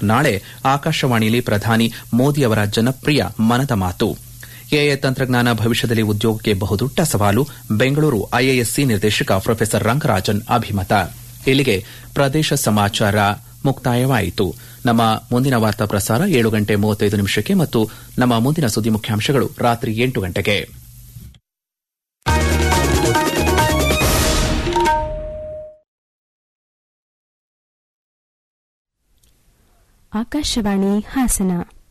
ನಾಳೆ ಆಕಾಶವಾಣಿಯಲ್ಲಿ ಪ್ರಧಾನಿ ಮೋದಿಯವರ ಜನಪ್ರಿಯ ಮನದ ಮಾತು ಎಐ ತಂತ್ರಜ್ಞಾನ ಭವಿಷ್ಯದಲ್ಲಿ ಉದ್ಯೋಗಕ್ಕೆ ಬಹುದೊಡ್ಡ ಸವಾಲು ಬೆಂಗಳೂರು ಐಐಎಸ್ಸಿ ನಿರ್ದೇಶಕ ಪ್ರೊಫೆಸರ್ ರಂಗರಾಜನ್ ಅಭಿಮತ ಇಲ್ಲಿಗೆ ಪ್ರದೇಶ ಸಮಾಚಾರ ಮುಕ್ತಾಯವಾಯಿತು ನಮ್ಮ ಮುಂದಿನ ವಾರ್ತಾ ಪ್ರಸಾರ ಏಳು ಗಂಟೆ ಮೂವತ್ತೈದು ನಿಮಿಷಕ್ಕೆ ಮತ್ತು ನಮ್ಮ ಮುಂದಿನ ಸುದ್ದಿ ಮುಖ್ಯಾಂಶಗಳು ರಾತ್ರಿ ಎಂಟು ಗಂಟೆಗೆ ಆಕಾಶವಾಣಿ ಹಾಸನ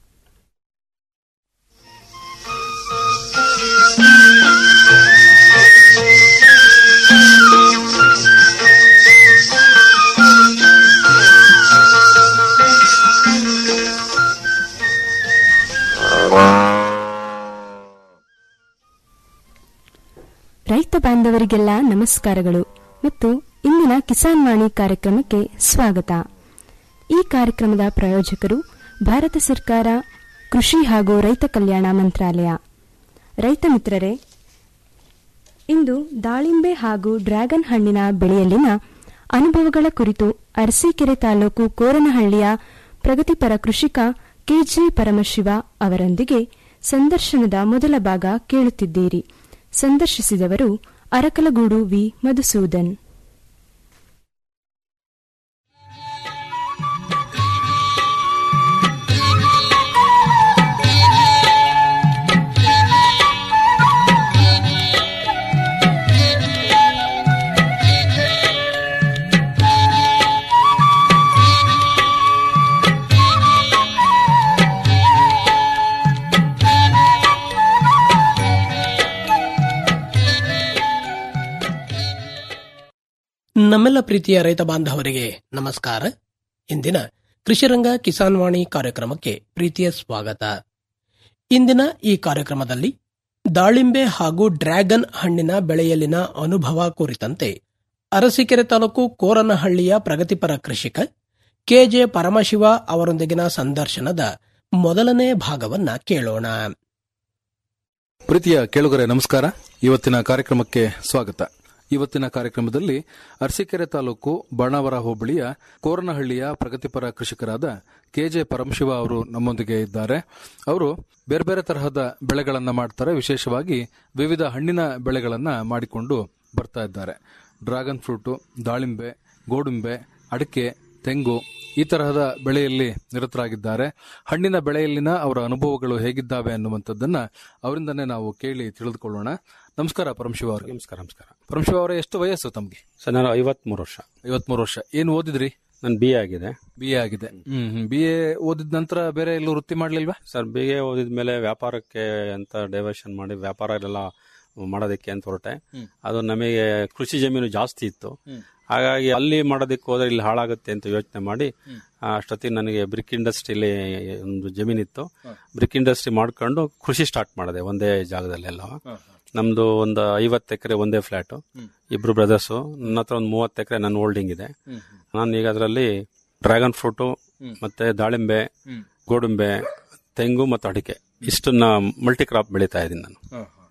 ರೈತ ಬಾಂಧವರಿಗೆಲ್ಲ ನಮಸ್ಕಾರಗಳು ಮತ್ತು ಇಂದಿನ ಕಿಸಾನ್ ವಾಣಿ ಕಾರ್ಯಕ್ರಮಕ್ಕೆ ಸ್ವಾಗತ ಈ ಕಾರ್ಯಕ್ರಮದ ಪ್ರಾಯೋಜಕರು ಭಾರತ ಸರ್ಕಾರ ಕೃಷಿ ಹಾಗೂ ರೈತ ಕಲ್ಯಾಣ ಮಂತ್ರಾಲಯ ರೈತ ಮಿತ್ರರೇ ಇಂದು ದಾಳಿಂಬೆ ಹಾಗೂ ಡ್ರ್ಯಾಗನ್ ಹಣ್ಣಿನ ಬೆಳೆಯಲ್ಲಿನ ಅನುಭವಗಳ ಕುರಿತು ಅರಸೀಕೆರೆ ತಾಲೂಕು ಕೋರನಹಳ್ಳಿಯ ಪ್ರಗತಿಪರ ಕೃಷಿಕ ಕೆಜೆ ಪರಮಶಿವ ಅವರೊಂದಿಗೆ ಸಂದರ್ಶನದ ಮೊದಲ ಭಾಗ ಕೇಳುತ್ತಿದ್ದೀರಿ ಸಂದರ್ಶಿಸಿದವರು ಅರಕಲಗೂಡು ವಿ ಮಧುಸೂದನ್ ನಮ್ಮೆಲ್ಲ ಪ್ರೀತಿಯ ರೈತ ಬಾಂಧವರಿಗೆ ನಮಸ್ಕಾರ ಇಂದಿನ ಕೃಷಿರಂಗ ಕಿಸಾನ್ ವಾಣಿ ಕಾರ್ಯಕ್ರಮಕ್ಕೆ ಪ್ರೀತಿಯ ಸ್ವಾಗತ ಇಂದಿನ ಈ ಕಾರ್ಯಕ್ರಮದಲ್ಲಿ ದಾಳಿಂಬೆ ಹಾಗೂ ಡ್ರ್ಯಾಗನ್ ಹಣ್ಣಿನ ಬೆಳೆಯಲ್ಲಿನ ಅನುಭವ ಕುರಿತಂತೆ ಅರಸೀಕೆರೆ ತಾಲೂಕು ಕೋರನಹಳ್ಳಿಯ ಪ್ರಗತಿಪರ ಕೃಷಿಕ ಕೆಜೆ ಪರಮಶಿವ ಅವರೊಂದಿಗಿನ ಸಂದರ್ಶನದ ಮೊದಲನೇ ಭಾಗವನ್ನ ಕೇಳೋಣ ಪ್ರೀತಿಯ ಕೇಳುಗರೆ ನಮಸ್ಕಾರ ಇವತ್ತಿನ ಕಾರ್ಯಕ್ರಮಕ್ಕೆ ಸ್ವಾಗತ ಇವತ್ತಿನ ಕಾರ್ಯಕ್ರಮದಲ್ಲಿ ಅರಸೀಕೆರೆ ತಾಲೂಕು ಬಾಣಾವರ ಹೋಬಳಿಯ ಕೋರನಹಳ್ಳಿಯ ಪ್ರಗತಿಪರ ಕೃಷಿಕರಾದ ಕೆಜೆ ಪರಮಶಿವ ಅವರು ನಮ್ಮೊಂದಿಗೆ ಇದ್ದಾರೆ ಅವರು ಬೇರೆ ಬೇರೆ ತರಹದ ಬೆಳೆಗಳನ್ನ ಮಾಡ್ತಾರೆ ವಿಶೇಷವಾಗಿ ವಿವಿಧ ಹಣ್ಣಿನ ಬೆಳೆಗಳನ್ನ ಮಾಡಿಕೊಂಡು ಬರ್ತಾ ಇದ್ದಾರೆ ಡ್ರ್ಯಾಗನ್ ಫ್ರೂಟು ದಾಳಿಂಬೆ ಗೋಡುಂಬೆ ಅಡಿಕೆ ತೆಂಗು ಈ ತರಹದ ಬೆಳೆಯಲ್ಲಿ ನಿರತರಾಗಿದ್ದಾರೆ ಹಣ್ಣಿನ ಬೆಳೆಯಲ್ಲಿನ ಅವರ ಅನುಭವಗಳು ಹೇಗಿದ್ದಾವೆ ಅನ್ನುವಂಥದ್ದನ್ನ ಅವರಿಂದನೇ ನಾವು ಕೇಳಿ ತಿಳಿದುಕೊಳ್ಳೋಣ ನಮಸ್ಕಾರ ಪರಮಶಿವ ಅವರಿಗೆ ನಮಸ್ಕಾರ ನಮಸ್ಕಾರ ಪರಮಶಿವ ಅವರೇ ಎಷ್ಟು ವಯಸ್ಸು ತಮ್ಗೆ ಸರ್ ನಾನು ಐವತ್ಮೂರು ವರ್ಷ ಐವತ್ಮೂರು ವರ್ಷ ಏನು ಓದಿದ್ರಿ ನನ್ನ ಬಿ ಎ ಆಗಿದೆ ಬಿ ಎ ಆಗಿದೆ ಹ್ಮ್ ಬಿ ಎ ಓದಿದ ನಂತರ ಬೇರೆ ಎಲ್ಲೂ ವೃತ್ತಿ ಮಾಡ್ಲಿಲ್ವಾ ಸರ್ ಬಿ ಎ ಓದಿದ ಮೇಲೆ ವ್ಯಾಪಾರಕ್ಕೆ ಅಂತ ಡೈವರ್ಷನ್ ಮಾಡಿ ವ್ಯಾಪಾರ ಎಲ್ಲ ಮಾಡೋದಕ್ಕೆ ಅಂತ ಹೊರಟೆ ಅದು ನಮಗೆ ಕೃಷಿ ಜಮೀನು ಜಾಸ್ತಿ ಇತ್ತು ಹಾಗಾಗಿ ಅಲ್ಲಿ ಮಾಡೋದಕ್ಕೆ ಹೋದ್ರೆ ಇಲ್ಲಿ ಹಾಳಾಗುತ್ತೆ ಅಂತ ಯೋಚನೆ ಮಾಡಿ ಆ, ಅಷ್ಟೊತ್ತಿಗೆ ನನಗೆ ಬ್ರಿಕ್ ಇಂಡಸ್ಟ್ರಿಲಿ ಒಂದು ಜಮೀನಿತ್ತು ಬ್ರಿಕ್ ಇಂಡಸ್ಟ್ರಿ ಮಾಡ್ಕೊಂಡು ಕೃಷಿ ಸ್ಟಾರ್ಟ್ ಮಾಡಿದೆ ಒಂದೇ ಜಾಗದಲ್ಲೆಲ್ಲ ನಮ್ದು ಒಂದು ಐವತ್ತು ಎಕರೆ ಒಂದೇ ಫ್ಲಾಟ್ ಇಬ್ರು ಬ್ರದರ್ಸು ನನ್ನ ಹತ್ರ ಒಂದು ಮೂವತ್ತು ಎಕರೆ ನನ್ನ ಹೋಲ್ಡಿಂಗ್ ಇದೆ ನಾನು ಈಗ ಅದರಲ್ಲಿ ಡ್ರ್ಯಾಗನ್ ಫ್ರೂಟು ಮತ್ತೆ ದಾಳಿಂಬೆ ಗೋಡುಂಬೆ ತೆಂಗು ಮತ್ತು ಅಡಿಕೆ ಇಷ್ಟನ್ನ ಮಲ್ಟಿ ಕ್ರಾಪ್ ಬೆಳೀತಾ ಇದ್ದೀನಿ ನಾನು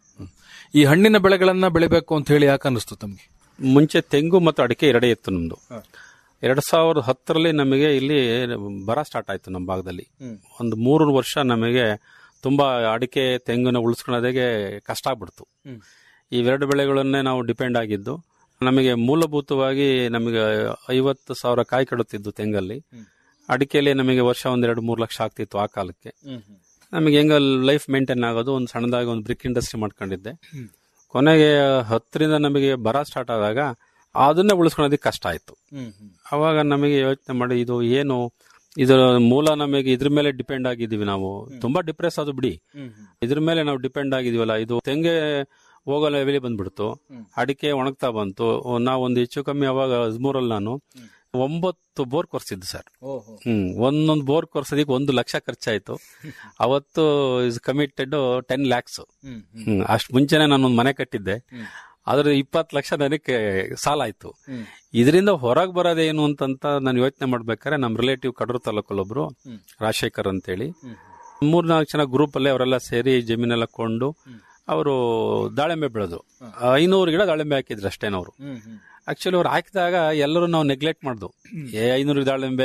ಈ ಹಣ್ಣಿನ ಬೆಳೆಗಳನ್ನ ಬೆಳಿಬೇಕು ಅಂತ ಹೇಳಿ ಯಾಕೆ ಅನಿಸ್ತು ತಮ್ಗೆ ಮುಂಚೆ ತೆಂಗು ಮತ್ತು ಅಡಿಕೆ ಎರಡೇ ಇತ್ತು ನಮ್ದು ಎರಡ್ ಸಾವಿರದ ಹತ್ತರಲ್ಲಿ ನಮಗೆ ಇಲ್ಲಿ ಬರ ಸ್ಟಾರ್ಟ್ ಆಯ್ತು ನಮ್ಮ ಭಾಗದಲ್ಲಿ ಒಂದು ಮೂರು ವರ್ಷ ನಮಗೆ ತುಂಬಾ ಅಡಿಕೆ ತೆಂಗುನ ಉಳಿಸ್ಕೊಳ್ಳೋದೇ ಕಷ್ಟ ಆಗ್ಬಿಡ್ತು ಇವೆರಡು ಬೆಳೆಗಳನ್ನೇ ನಾವು ಡಿಪೆಂಡ್ ಆಗಿದ್ದು ನಮಗೆ ಮೂಲಭೂತವಾಗಿ ನಮಗೆ ಐವತ್ತು ಸಾವಿರ ಕಾಯಿ ಕೆಡುತ್ತಿದ್ದು ತೆಂಗಲ್ಲಿ ಅಡಿಕೆಯಲ್ಲಿ ನಮಗೆ ವರ್ಷ ಒಂದೆರಡು ಮೂರು ಲಕ್ಷ ಆಗ್ತಿತ್ತು ಆ ಕಾಲಕ್ಕೆ ನಮಗೆ ಹೆಂಗ ಲೈಫ್ ಮೇಂಟೈನ್ ಆಗೋದು ಒಂದು ಸಣ್ಣದಾಗಿ ಒಂದು ಬ್ರಿಕ್ ಇಂಡಸ್ಟ್ರಿ ಮಾಡ್ಕೊಂಡಿದ್ದೆ ಕೊನೆಗೆ ಹತ್ತರಿಂದ ನಮಗೆ ಬರ ಸ್ಟಾರ್ಟ್ ಆದಾಗ ಅದನ್ನೇ ಉಳಿಸ್ಕೊಳ್ಳೋದಕ್ಕೆ ಕಷ್ಟ ಆಯ್ತು ಅವಾಗ ನಮಗೆ ಯೋಚನೆ ಮಾಡಿ ಇದು ಏನು ಇದರ ಮೂಲ ನಮಗೆ ಇದ್ರ ಮೇಲೆ ಡಿಪೆಂಡ್ ಆಗಿದ್ದೀವಿ ನಾವು ತುಂಬಾ ಡಿಪ್ರೆಸ್ ಅದು ಬಿಡಿ ಇದ್ರ ಮೇಲೆ ನಾವು ಡಿಪೆಂಡ್ ಆಗಿದೀವಲ್ಲ ಇದು ತೆಂಗೆ ಹೋಗೋ ಲೆವೆಲಿ ಬಂದ್ಬಿಡ್ತು ಅಡಿಕೆ ಒಣಗ್ತಾ ಬಂತು ನಾವು ಒಂದು ಹೆಚ್ಚು ಕಮ್ಮಿ ಅವಾಗ ಹದಿಮೂರಲ್ಲಿ ನಾನು ಒಂಬತ್ತು ಬೋರ್ ಕೊರ್ಸಿದ್ದು ಸರ್ ಹ್ಮ್ ಒಂದೊಂದು ಬೋರ್ ಕೊರ್ಸೋದಕ್ಕೆ ಒಂದು ಲಕ್ಷ ಖರ್ಚಾಯ್ತು ಅವತ್ತು ಇಸ್ ಕಮಿಟೆಡ್ ಟೆನ್ ಲ್ಯಾಕ್ಸ್ ಹ್ಮ್ ಅಷ್ಟು ಮುಂಚೆನೆ ನಾನೊಂದು ಮನೆ ಕಟ್ಟಿದ್ದೆ ಅದ್ರ ಇಪ್ಪತ್ತು ಲಕ್ಷ ನನಗೆ ಸಾಲ ಆಯ್ತು ಇದರಿಂದ ಹೊರಗೆ ಬರೋದೇನು ಅಂತಂತ ನಾನು ಯೋಚನೆ ಮಾಡ್ಬೇಕಾದ್ರೆ ನಮ್ಮ ರಿಲೇಟಿವ್ ಕಡೂರು ತಾಲೂಕಲ್ಲೊಬ್ರು ರಾಜಶೇಖರ್ ಅಂತೇಳಿ ಮೂರ್ನಾಲ್ಕು ಜನ ಗ್ರೂಪ್ ಅಲ್ಲಿ ಅವರೆಲ್ಲ ಸೇರಿ ಜಮೀನೆಲ್ಲ ಕೊಂಡು ಅವರು ದಾಳಿಂಬೆ ಬೆಳೆದ್ರು ಐನೂರು ಗಿಡ ದಾಳಿಂಬೆ ಹಾಕಿದ್ರು ಅಷ್ಟೇನವ್ರು ಆಕ್ಚುಲಿ ಅವ್ರು ಹಾಕಿದಾಗ ಎಲ್ಲರೂ ನಾವು ನೆಗ್ಲೆಕ್ಟ್ ಮಾಡ್ದು ಏ ಐನೂರು ದಾಳಿಂಬೆ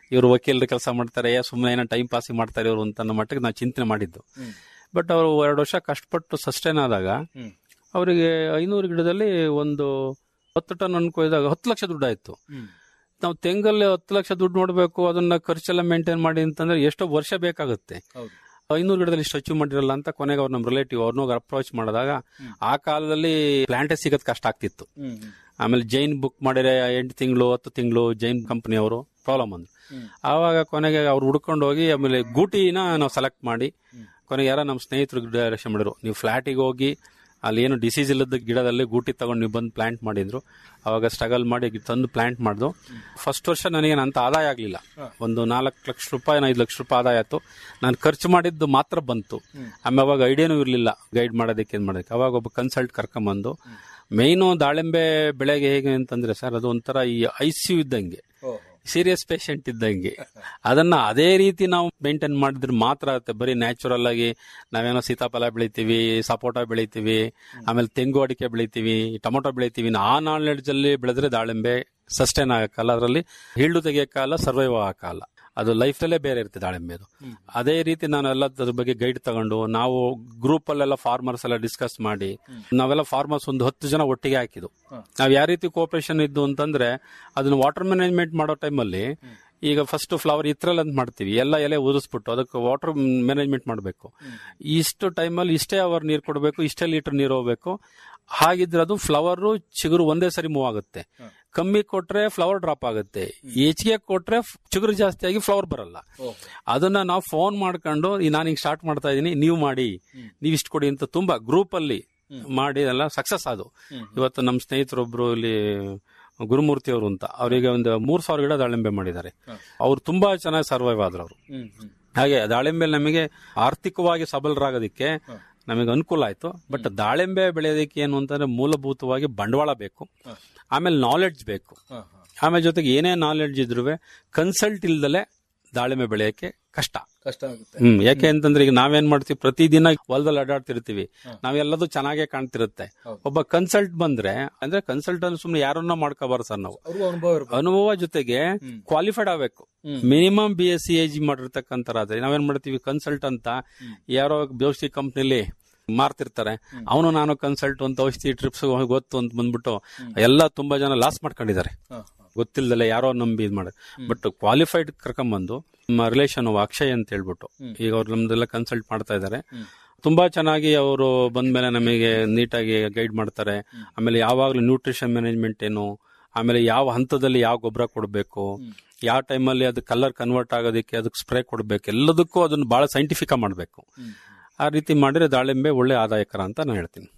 ಇವರು ವಕೀಲರ ಕೆಲಸ ಮಾಡ್ತಾರೆ ಸುಮ್ಮನೆ ಏನೋ ಟೈಮ್ ಪಾಸಿಂಗ್ ಮಾಡ್ತಾರೆ ಇವರು ಅಂತ ಅನ್ನೋ ಮಟ್ಟಿಗೆ ನಾವು ಚಿಂತನೆ ಮಾಡಿದ್ದು ಬಟ್ ಅವರು ಎರಡು ವರ್ಷ ಕಷ್ಟಪಟ್ಟು ಸಸ್ಟೈನ್ ಆದಾಗ ಅವರಿಗೆ ಐನೂರು ಗಿಡದಲ್ಲಿ ಒಂದು ಹತ್ತು ಟನ್ ಅನ್ಕೊಯ್ದಾಗ ಹತ್ತು ಲಕ್ಷ ದುಡ್ಡು ಆಯ್ತು ನಾವು ತೆಂಗಲ್ಲಿ ಹತ್ತು ಲಕ್ಷ ದುಡ್ಡು ನೋಡ್ಬೇಕು ಅದನ್ನ ಖರ್ಚೆಲ್ಲ ಮೇಂಟೈನ್ ಮಾಡಿ ಅಂತಂದ್ರೆ ಎಷ್ಟೋ ವರ್ಷ ಬೇಕಾಗುತ್ತೆ ಐನೂರು ಗಿಡದಲ್ಲಿ ಇಷ್ಟು ಅಚೀವ್ ಮಾಡಿರಲ್ಲ ಅಂತ ಕೊನೆಗೆ ಅವ್ರು ನಮ್ಮ ರಿಲೇಟಿವ್ ಅವ್ರನ್ನ ಅಪ್ರೋಚ್ ಮಾಡಿದಾಗ ಆ ಕಾಲದಲ್ಲಿ ಪ್ಲಾಂಟೇ ಸಿಗೋದ್ ಕಷ್ಟ ಆಗ್ತಿತ್ತು ಆಮೇಲೆ ಜೈನ್ ಬುಕ್ ಮಾಡಿದ್ರೆ ಎಂಟು ತಿಂಗಳು ಹತ್ತು ತಿಂಗಳು ಜೈನ್ ಕಂಪನಿ ಅವರು ಪ್ರಾಬ್ಲಮ್ ಅಂದ್ರು ಆವಾಗ ಕೊನೆಗೆ ಅವ್ರು ಹುಡ್ಕೊಂಡು ಹೋಗಿ ಆಮೇಲೆ ಗೂಟಿನ ನಾವು ಸೆಲೆಕ್ಟ್ ಮಾಡಿ ಕೊನೆಗೆ ಯಾರೋ ನಮ್ಮ ಸ್ನೇಹಿತರು ಡೈರೆಕ್ಷನ್ ಮಾಡಿದ್ರು ನೀವು ಫ್ಲಾಟಿಗೆ ಹೋಗಿ ಅಲ್ಲಿ ಏನು ಡಿಸೀಸ್ ಇಲ್ಲದ ಗಿಡದಲ್ಲಿ ಗೂಟಿ ತಗೊಂಡು ನೀವು ಬಂದು ಪ್ಲಾಂಟ್ ಮಾಡಿದ್ರು ಅವಾಗ ಸ್ಟ್ರಗಲ್ ಮಾಡಿ ತಂದು ಪ್ಲಾಂಟ್ ಮಾಡ್ದು ಫಸ್ಟ್ ವರ್ಷ ನನಗೆ ಅಂತ ಆದಾಯ ಆಗಲಿಲ್ಲ ಒಂದು ನಾಲ್ಕು ಲಕ್ಷ ರೂಪಾಯಿ ಐದು ಲಕ್ಷ ರೂಪಾಯಿ ಆದಾಯ ಆಯ್ತು ನಾನು ಖರ್ಚು ಮಾಡಿದ್ದು ಮಾತ್ರ ಬಂತು ಆಮೇಲೆ ಅವಾಗ ಐಡಿಯಾನೂ ಇರಲಿಲ್ಲ ಗೈಡ್ ಮಾಡೋದಕ್ಕೆ ಏನು ಮಾಡೋದಕ್ಕೆ ಅವಾಗ ಒಬ್ಬ ಕನ್ಸಲ್ಟ್ ಕರ್ಕೊಂಬಂದು ಮೇಯ್ನು ದಾಳಿಂಬೆ ಬೆಳೆಗೆ ಹೇಗೆ ಅಂತಂದ್ರೆ ಸರ್ ಅದು ಒಂಥರ ಈ ಐ ಸಿ ಯು ಇದ್ದಂಗೆ ಸೀರಿಯಸ್ ಪೇಷಂಟ್ ಇದ್ದಂಗೆ ಅದನ್ನ ಅದೇ ರೀತಿ ನಾವು ಮೇಂಟೈನ್ ಮಾಡಿದ್ರೆ ಮಾತ್ರ ಆಗುತ್ತೆ ಬರೀ ನ್ಯಾಚುರಲ್ ಆಗಿ ನಾವೇನೋ ಸೀತಾಫಲ ಬೆಳಿತೀವಿ ಸಪೋಟ ಬೆಳಿತೀವಿ ಆಮೇಲೆ ತೆಂಗು ಅಡಿಕೆ ಬೆಳಿತೀವಿ ಟೊಮೊಟೊ ಬೆಳಿತೀವಿ ಆ ನಾಲೆಡ್ಜ್ ಅಲ್ಲಿ ಬೆಳೆದ್ರೆ ದಾಳಿಂಬೆ ಸಸ್ಟೈನ್ ಆಗಕ್ಕಲ್ಲ ಅದರಲ್ಲಿ ಹೀಳ್ಳು ತೆಗಿಯಕ್ಕಾಗಲ್ಲ ಸರ್ವೈವ್ ಆಗಕ್ಕಲ್ಲ ಅದು ಲೈಫಲ್ಲೇ ಬೇರೆ ಇರುತ್ತೆ ದಾಳಿಂಬೆದು ಅದೇ ರೀತಿ ನಾನು ಎಲ್ಲ ಅದ್ರ ಬಗ್ಗೆ ಗೈಡ್ ತಗೊಂಡು ನಾವು ಗ್ರೂಪ್ ಅಲ್ಲೆಲ್ಲ ಫಾರ್ಮರ್ಸ್ ಎಲ್ಲ ಡಿಸ್ಕಸ್ ಮಾಡಿ ನಾವೆಲ್ಲ ಫಾರ್ಮರ್ಸ್ ಒಂದು ಹತ್ತು ಜನ ಒಟ್ಟಿಗೆ ಹಾಕಿದ್ದು ನಾವ್ ಯಾವ ರೀತಿ ಕೋಪರೇಷನ್ ಇದ್ದು ಅಂತಂದ್ರೆ ಅದನ್ನ ವಾಟರ್ ಮ್ಯಾನೇಜ್ಮೆಂಟ್ ಮಾಡೋ ಟೈಮಲ್ಲಿ ಈಗ ಫಸ್ಟ್ ಫ್ಲವರ್ ಇತ್ರಲ್ ಅಂತ ಮಾಡ್ತೀವಿ ಎಲ್ಲ ಎಲೆ ಉದಿಸ್ಬಿಟ್ಟು ಅದಕ್ಕೆ ವಾಟರ್ ಮ್ಯಾನೇಜ್ಮೆಂಟ್ ಮಾಡಬೇಕು ಇಷ್ಟು ಟೈಮಲ್ಲಿ ಇಷ್ಟೇ ಅವರ್ ನೀರು ಕೊಡಬೇಕು ಇಷ್ಟೇ ಲೀಟರ್ ನೀರು ಹೋಗ್ಬೇಕು ಹಾಗಿದ್ರೆ ಅದು ಫ್ಲವರ್ ಚಿಗುರು ಒಂದೇ ಸರಿ ಮೂವ್ ಆಗುತ್ತೆ ಕಮ್ಮಿ ಕೊಟ್ರೆ ಫ್ಲವರ್ ಡ್ರಾಪ್ ಆಗುತ್ತೆ ಹೆಚ್ಚಿಗೆ ಕೊಟ್ರೆ ಚಿಗುರು ಜಾಸ್ತಿ ಆಗಿ ಫ್ಲವರ್ ಬರಲ್ಲ ಅದನ್ನ ನಾವು ಫೋನ್ ಮಾಡ್ಕೊಂಡು ನಾನು ಹಿಂಗ್ ಸ್ಟಾರ್ಟ್ ಮಾಡ್ತಾ ಇದೀನಿ ನೀವು ಮಾಡಿ ನೀವು ಇಷ್ಟು ಕೊಡಿ ಅಂತ ತುಂಬಾ ಗ್ರೂಪ್ ಅಲ್ಲಿ ಮಾಡಿ ಎಲ್ಲ ಸಕ್ಸಸ್ ಅದು ಇವತ್ತು ನಮ್ಮ ಸ್ನೇಹಿತರೊಬ್ರು ಇಲ್ಲಿ ಗುರುಮೂರ್ತಿ ಅವರು ಅಂತ ಅವರಿಗೆ ಒಂದು ಮೂರ್ ಸಾವಿರ ಗಿಡ ದಾಳಿಂಬೆ ಮಾಡಿದ್ದಾರೆ ಅವ್ರು ತುಂಬಾ ಚೆನ್ನಾಗಿ ಸರ್ವೈವ್ ಆದ್ರು ಅವರು ಹಾಗೆ ದಾಳಿಂಬೆ ನಮಗೆ ಆರ್ಥಿಕವಾಗಿ ಸಬಲರಾಗೋದಕ್ಕೆ ನಮಗೆ ಅನುಕೂಲ ಆಯ್ತು ಬಟ್ ದಾಳಿಂಬೆ ಬೆಳೆಯೋದಕ್ಕೆ ಏನು ಅಂತಂದ್ರೆ ಮೂಲಭೂತವಾಗಿ ಬಂಡವಾಳ ಬೇಕು ಆಮೇಲೆ ನಾಲೆಡ್ಜ್ ಬೇಕು ಆಮೇಲೆ ಜೊತೆಗೆ ಏನೇ ನಾಲೆಡ್ಜ್ ಇದ್ರು ಕನ್ಸಲ್ಟ್ ಇಲ್ದಲೆ ದಾಳಿಂಬೆ ಬೆಳೆಯಕ್ಕೆ ಕಷ್ಟ ಕಷ್ಟ ಆಗುತ್ತೆ ಹ್ಮ್ ಯಾಕೆ ಅಂತಂದ್ರೆ ಈಗ ನಾವೇನ್ ಮಾಡ್ತೀವಿ ಪ್ರತಿದಿನ ಹೊಲದಲ್ಲಿ ಅಡ್ಡಾಡ್ತಿರ್ತೀವಿ ನಾವೆಲ್ಲದೂ ಚೆನ್ನಾಗೇ ಕಾಣ್ತಿರುತ್ತೆ ಒಬ್ಬ ಕನ್ಸಲ್ಟ್ ಬಂದ್ರೆ ಅಂದ್ರೆ ಕನ್ಸಲ್ಟ್ ಅನ್ನು ಸುಮ್ನೆ ಯಾರನ್ನ ಮಾಡ್ಕೋಬಾರ ಸರ್ ನಾವು ಅವ್ರಿಗೂ ಅನುಭವ ಇರ್ಬೇಕು ಅನುಭವ ಜೊತೆಗೆ ಕ್ವಾಲಿಫೈಡ್ ಆಗ್ಬೇಕು minimum B S C A G ಮಾಡಿರ್ತಕ್ಕಂಥರಾದ್ರೆ ನಾವೇನ್ ಮಾಡ್ತೀವಿ ಕನ್ಸಲ್ಟ್ ಅಂತ ಯಾರೋ ಔಷಧಿ ಕಂಪ್ನಿಲಿ ಮಾರ್ತಿರ್ತಾರೆ ಅವನು ನಾನು ಕನ್ಸಲ್ಟ್ ಅಂತ ಔಷಧಿ ಟ್ರಿಪ್ಸ್ ಗೊತ್ತು ಅಂತ ಬಂದ್ಬಿಟ್ಟು ಎಲ್ಲ ತುಂಬಾ ಜನ ಲಾಸ್ ಮಾಡ್ಕೊಂಡಿದ್ದಾರೆ ಗೊತ್ತಿಲ್ದಲೆ ಯಾರೋ ನಂಬಿ ಇದ್ ಮಾಡಿ ಬಟ್ ಕ್ವಾಲಿಫೈಡ್ ಕರ್ಕೊಂಬಂದು ನಮ್ಮ ರಿಲೇಷನ್ ಅಕ್ಷಯ್ ಅಂತ ಹೇಳ್ಬಿಟ್ಟು ಈಗ ಅವ್ರು ನಮ್ದೆಲ್ಲ ಕನ್ಸಲ್ಟ್ ಮಾಡ್ತಾ ಇದ್ದಾರೆ ತುಂಬಾ ಚೆನ್ನಾಗಿ ಅವರು ಬಂದ್ಮೇಲೆ ನಮಗೆ ನೀಟಾಗಿ ಗೈಡ್ ಮಾಡ್ತಾರೆ ಆಮೇಲೆ ಯಾವಾಗ್ಲೂ ನ್ಯೂಟ್ರಿಷನ್ ಮ್ಯಾನೇಜ್ಮೆಂಟ್ ಏನು ಆಮೇಲೆ ಯಾವ ಹಂತದಲ್ಲಿ ಯಾವ ಗೊಬ್ಬರ ಕೊಡಬೇಕು ಯಾವ ಟೈಮಲ್ಲಿ ಅದು ಕಲರ್ ಕನ್ವರ್ಟ್ ಆಗೋದಕ್ಕೆ ಅದಕ್ಕೆ ಸ್ಪ್ರೇ ಕೊಡಬೇಕು ಎಲ್ಲದಕ್ಕೂ ಅದನ್ನ ಬಹಳ ಸೈಂಟಿಫಿಕ್ ಮಾಡಬೇಕು ಆ ರೀತಿ ಮಾಡಿದ್ರೆ ದಾಳಿಂಬೆ ಒಳ್ಳೆ ಆದಾಯಕರ ಅಂತ ನಾನು ಹೇಳ್ತೀನಿ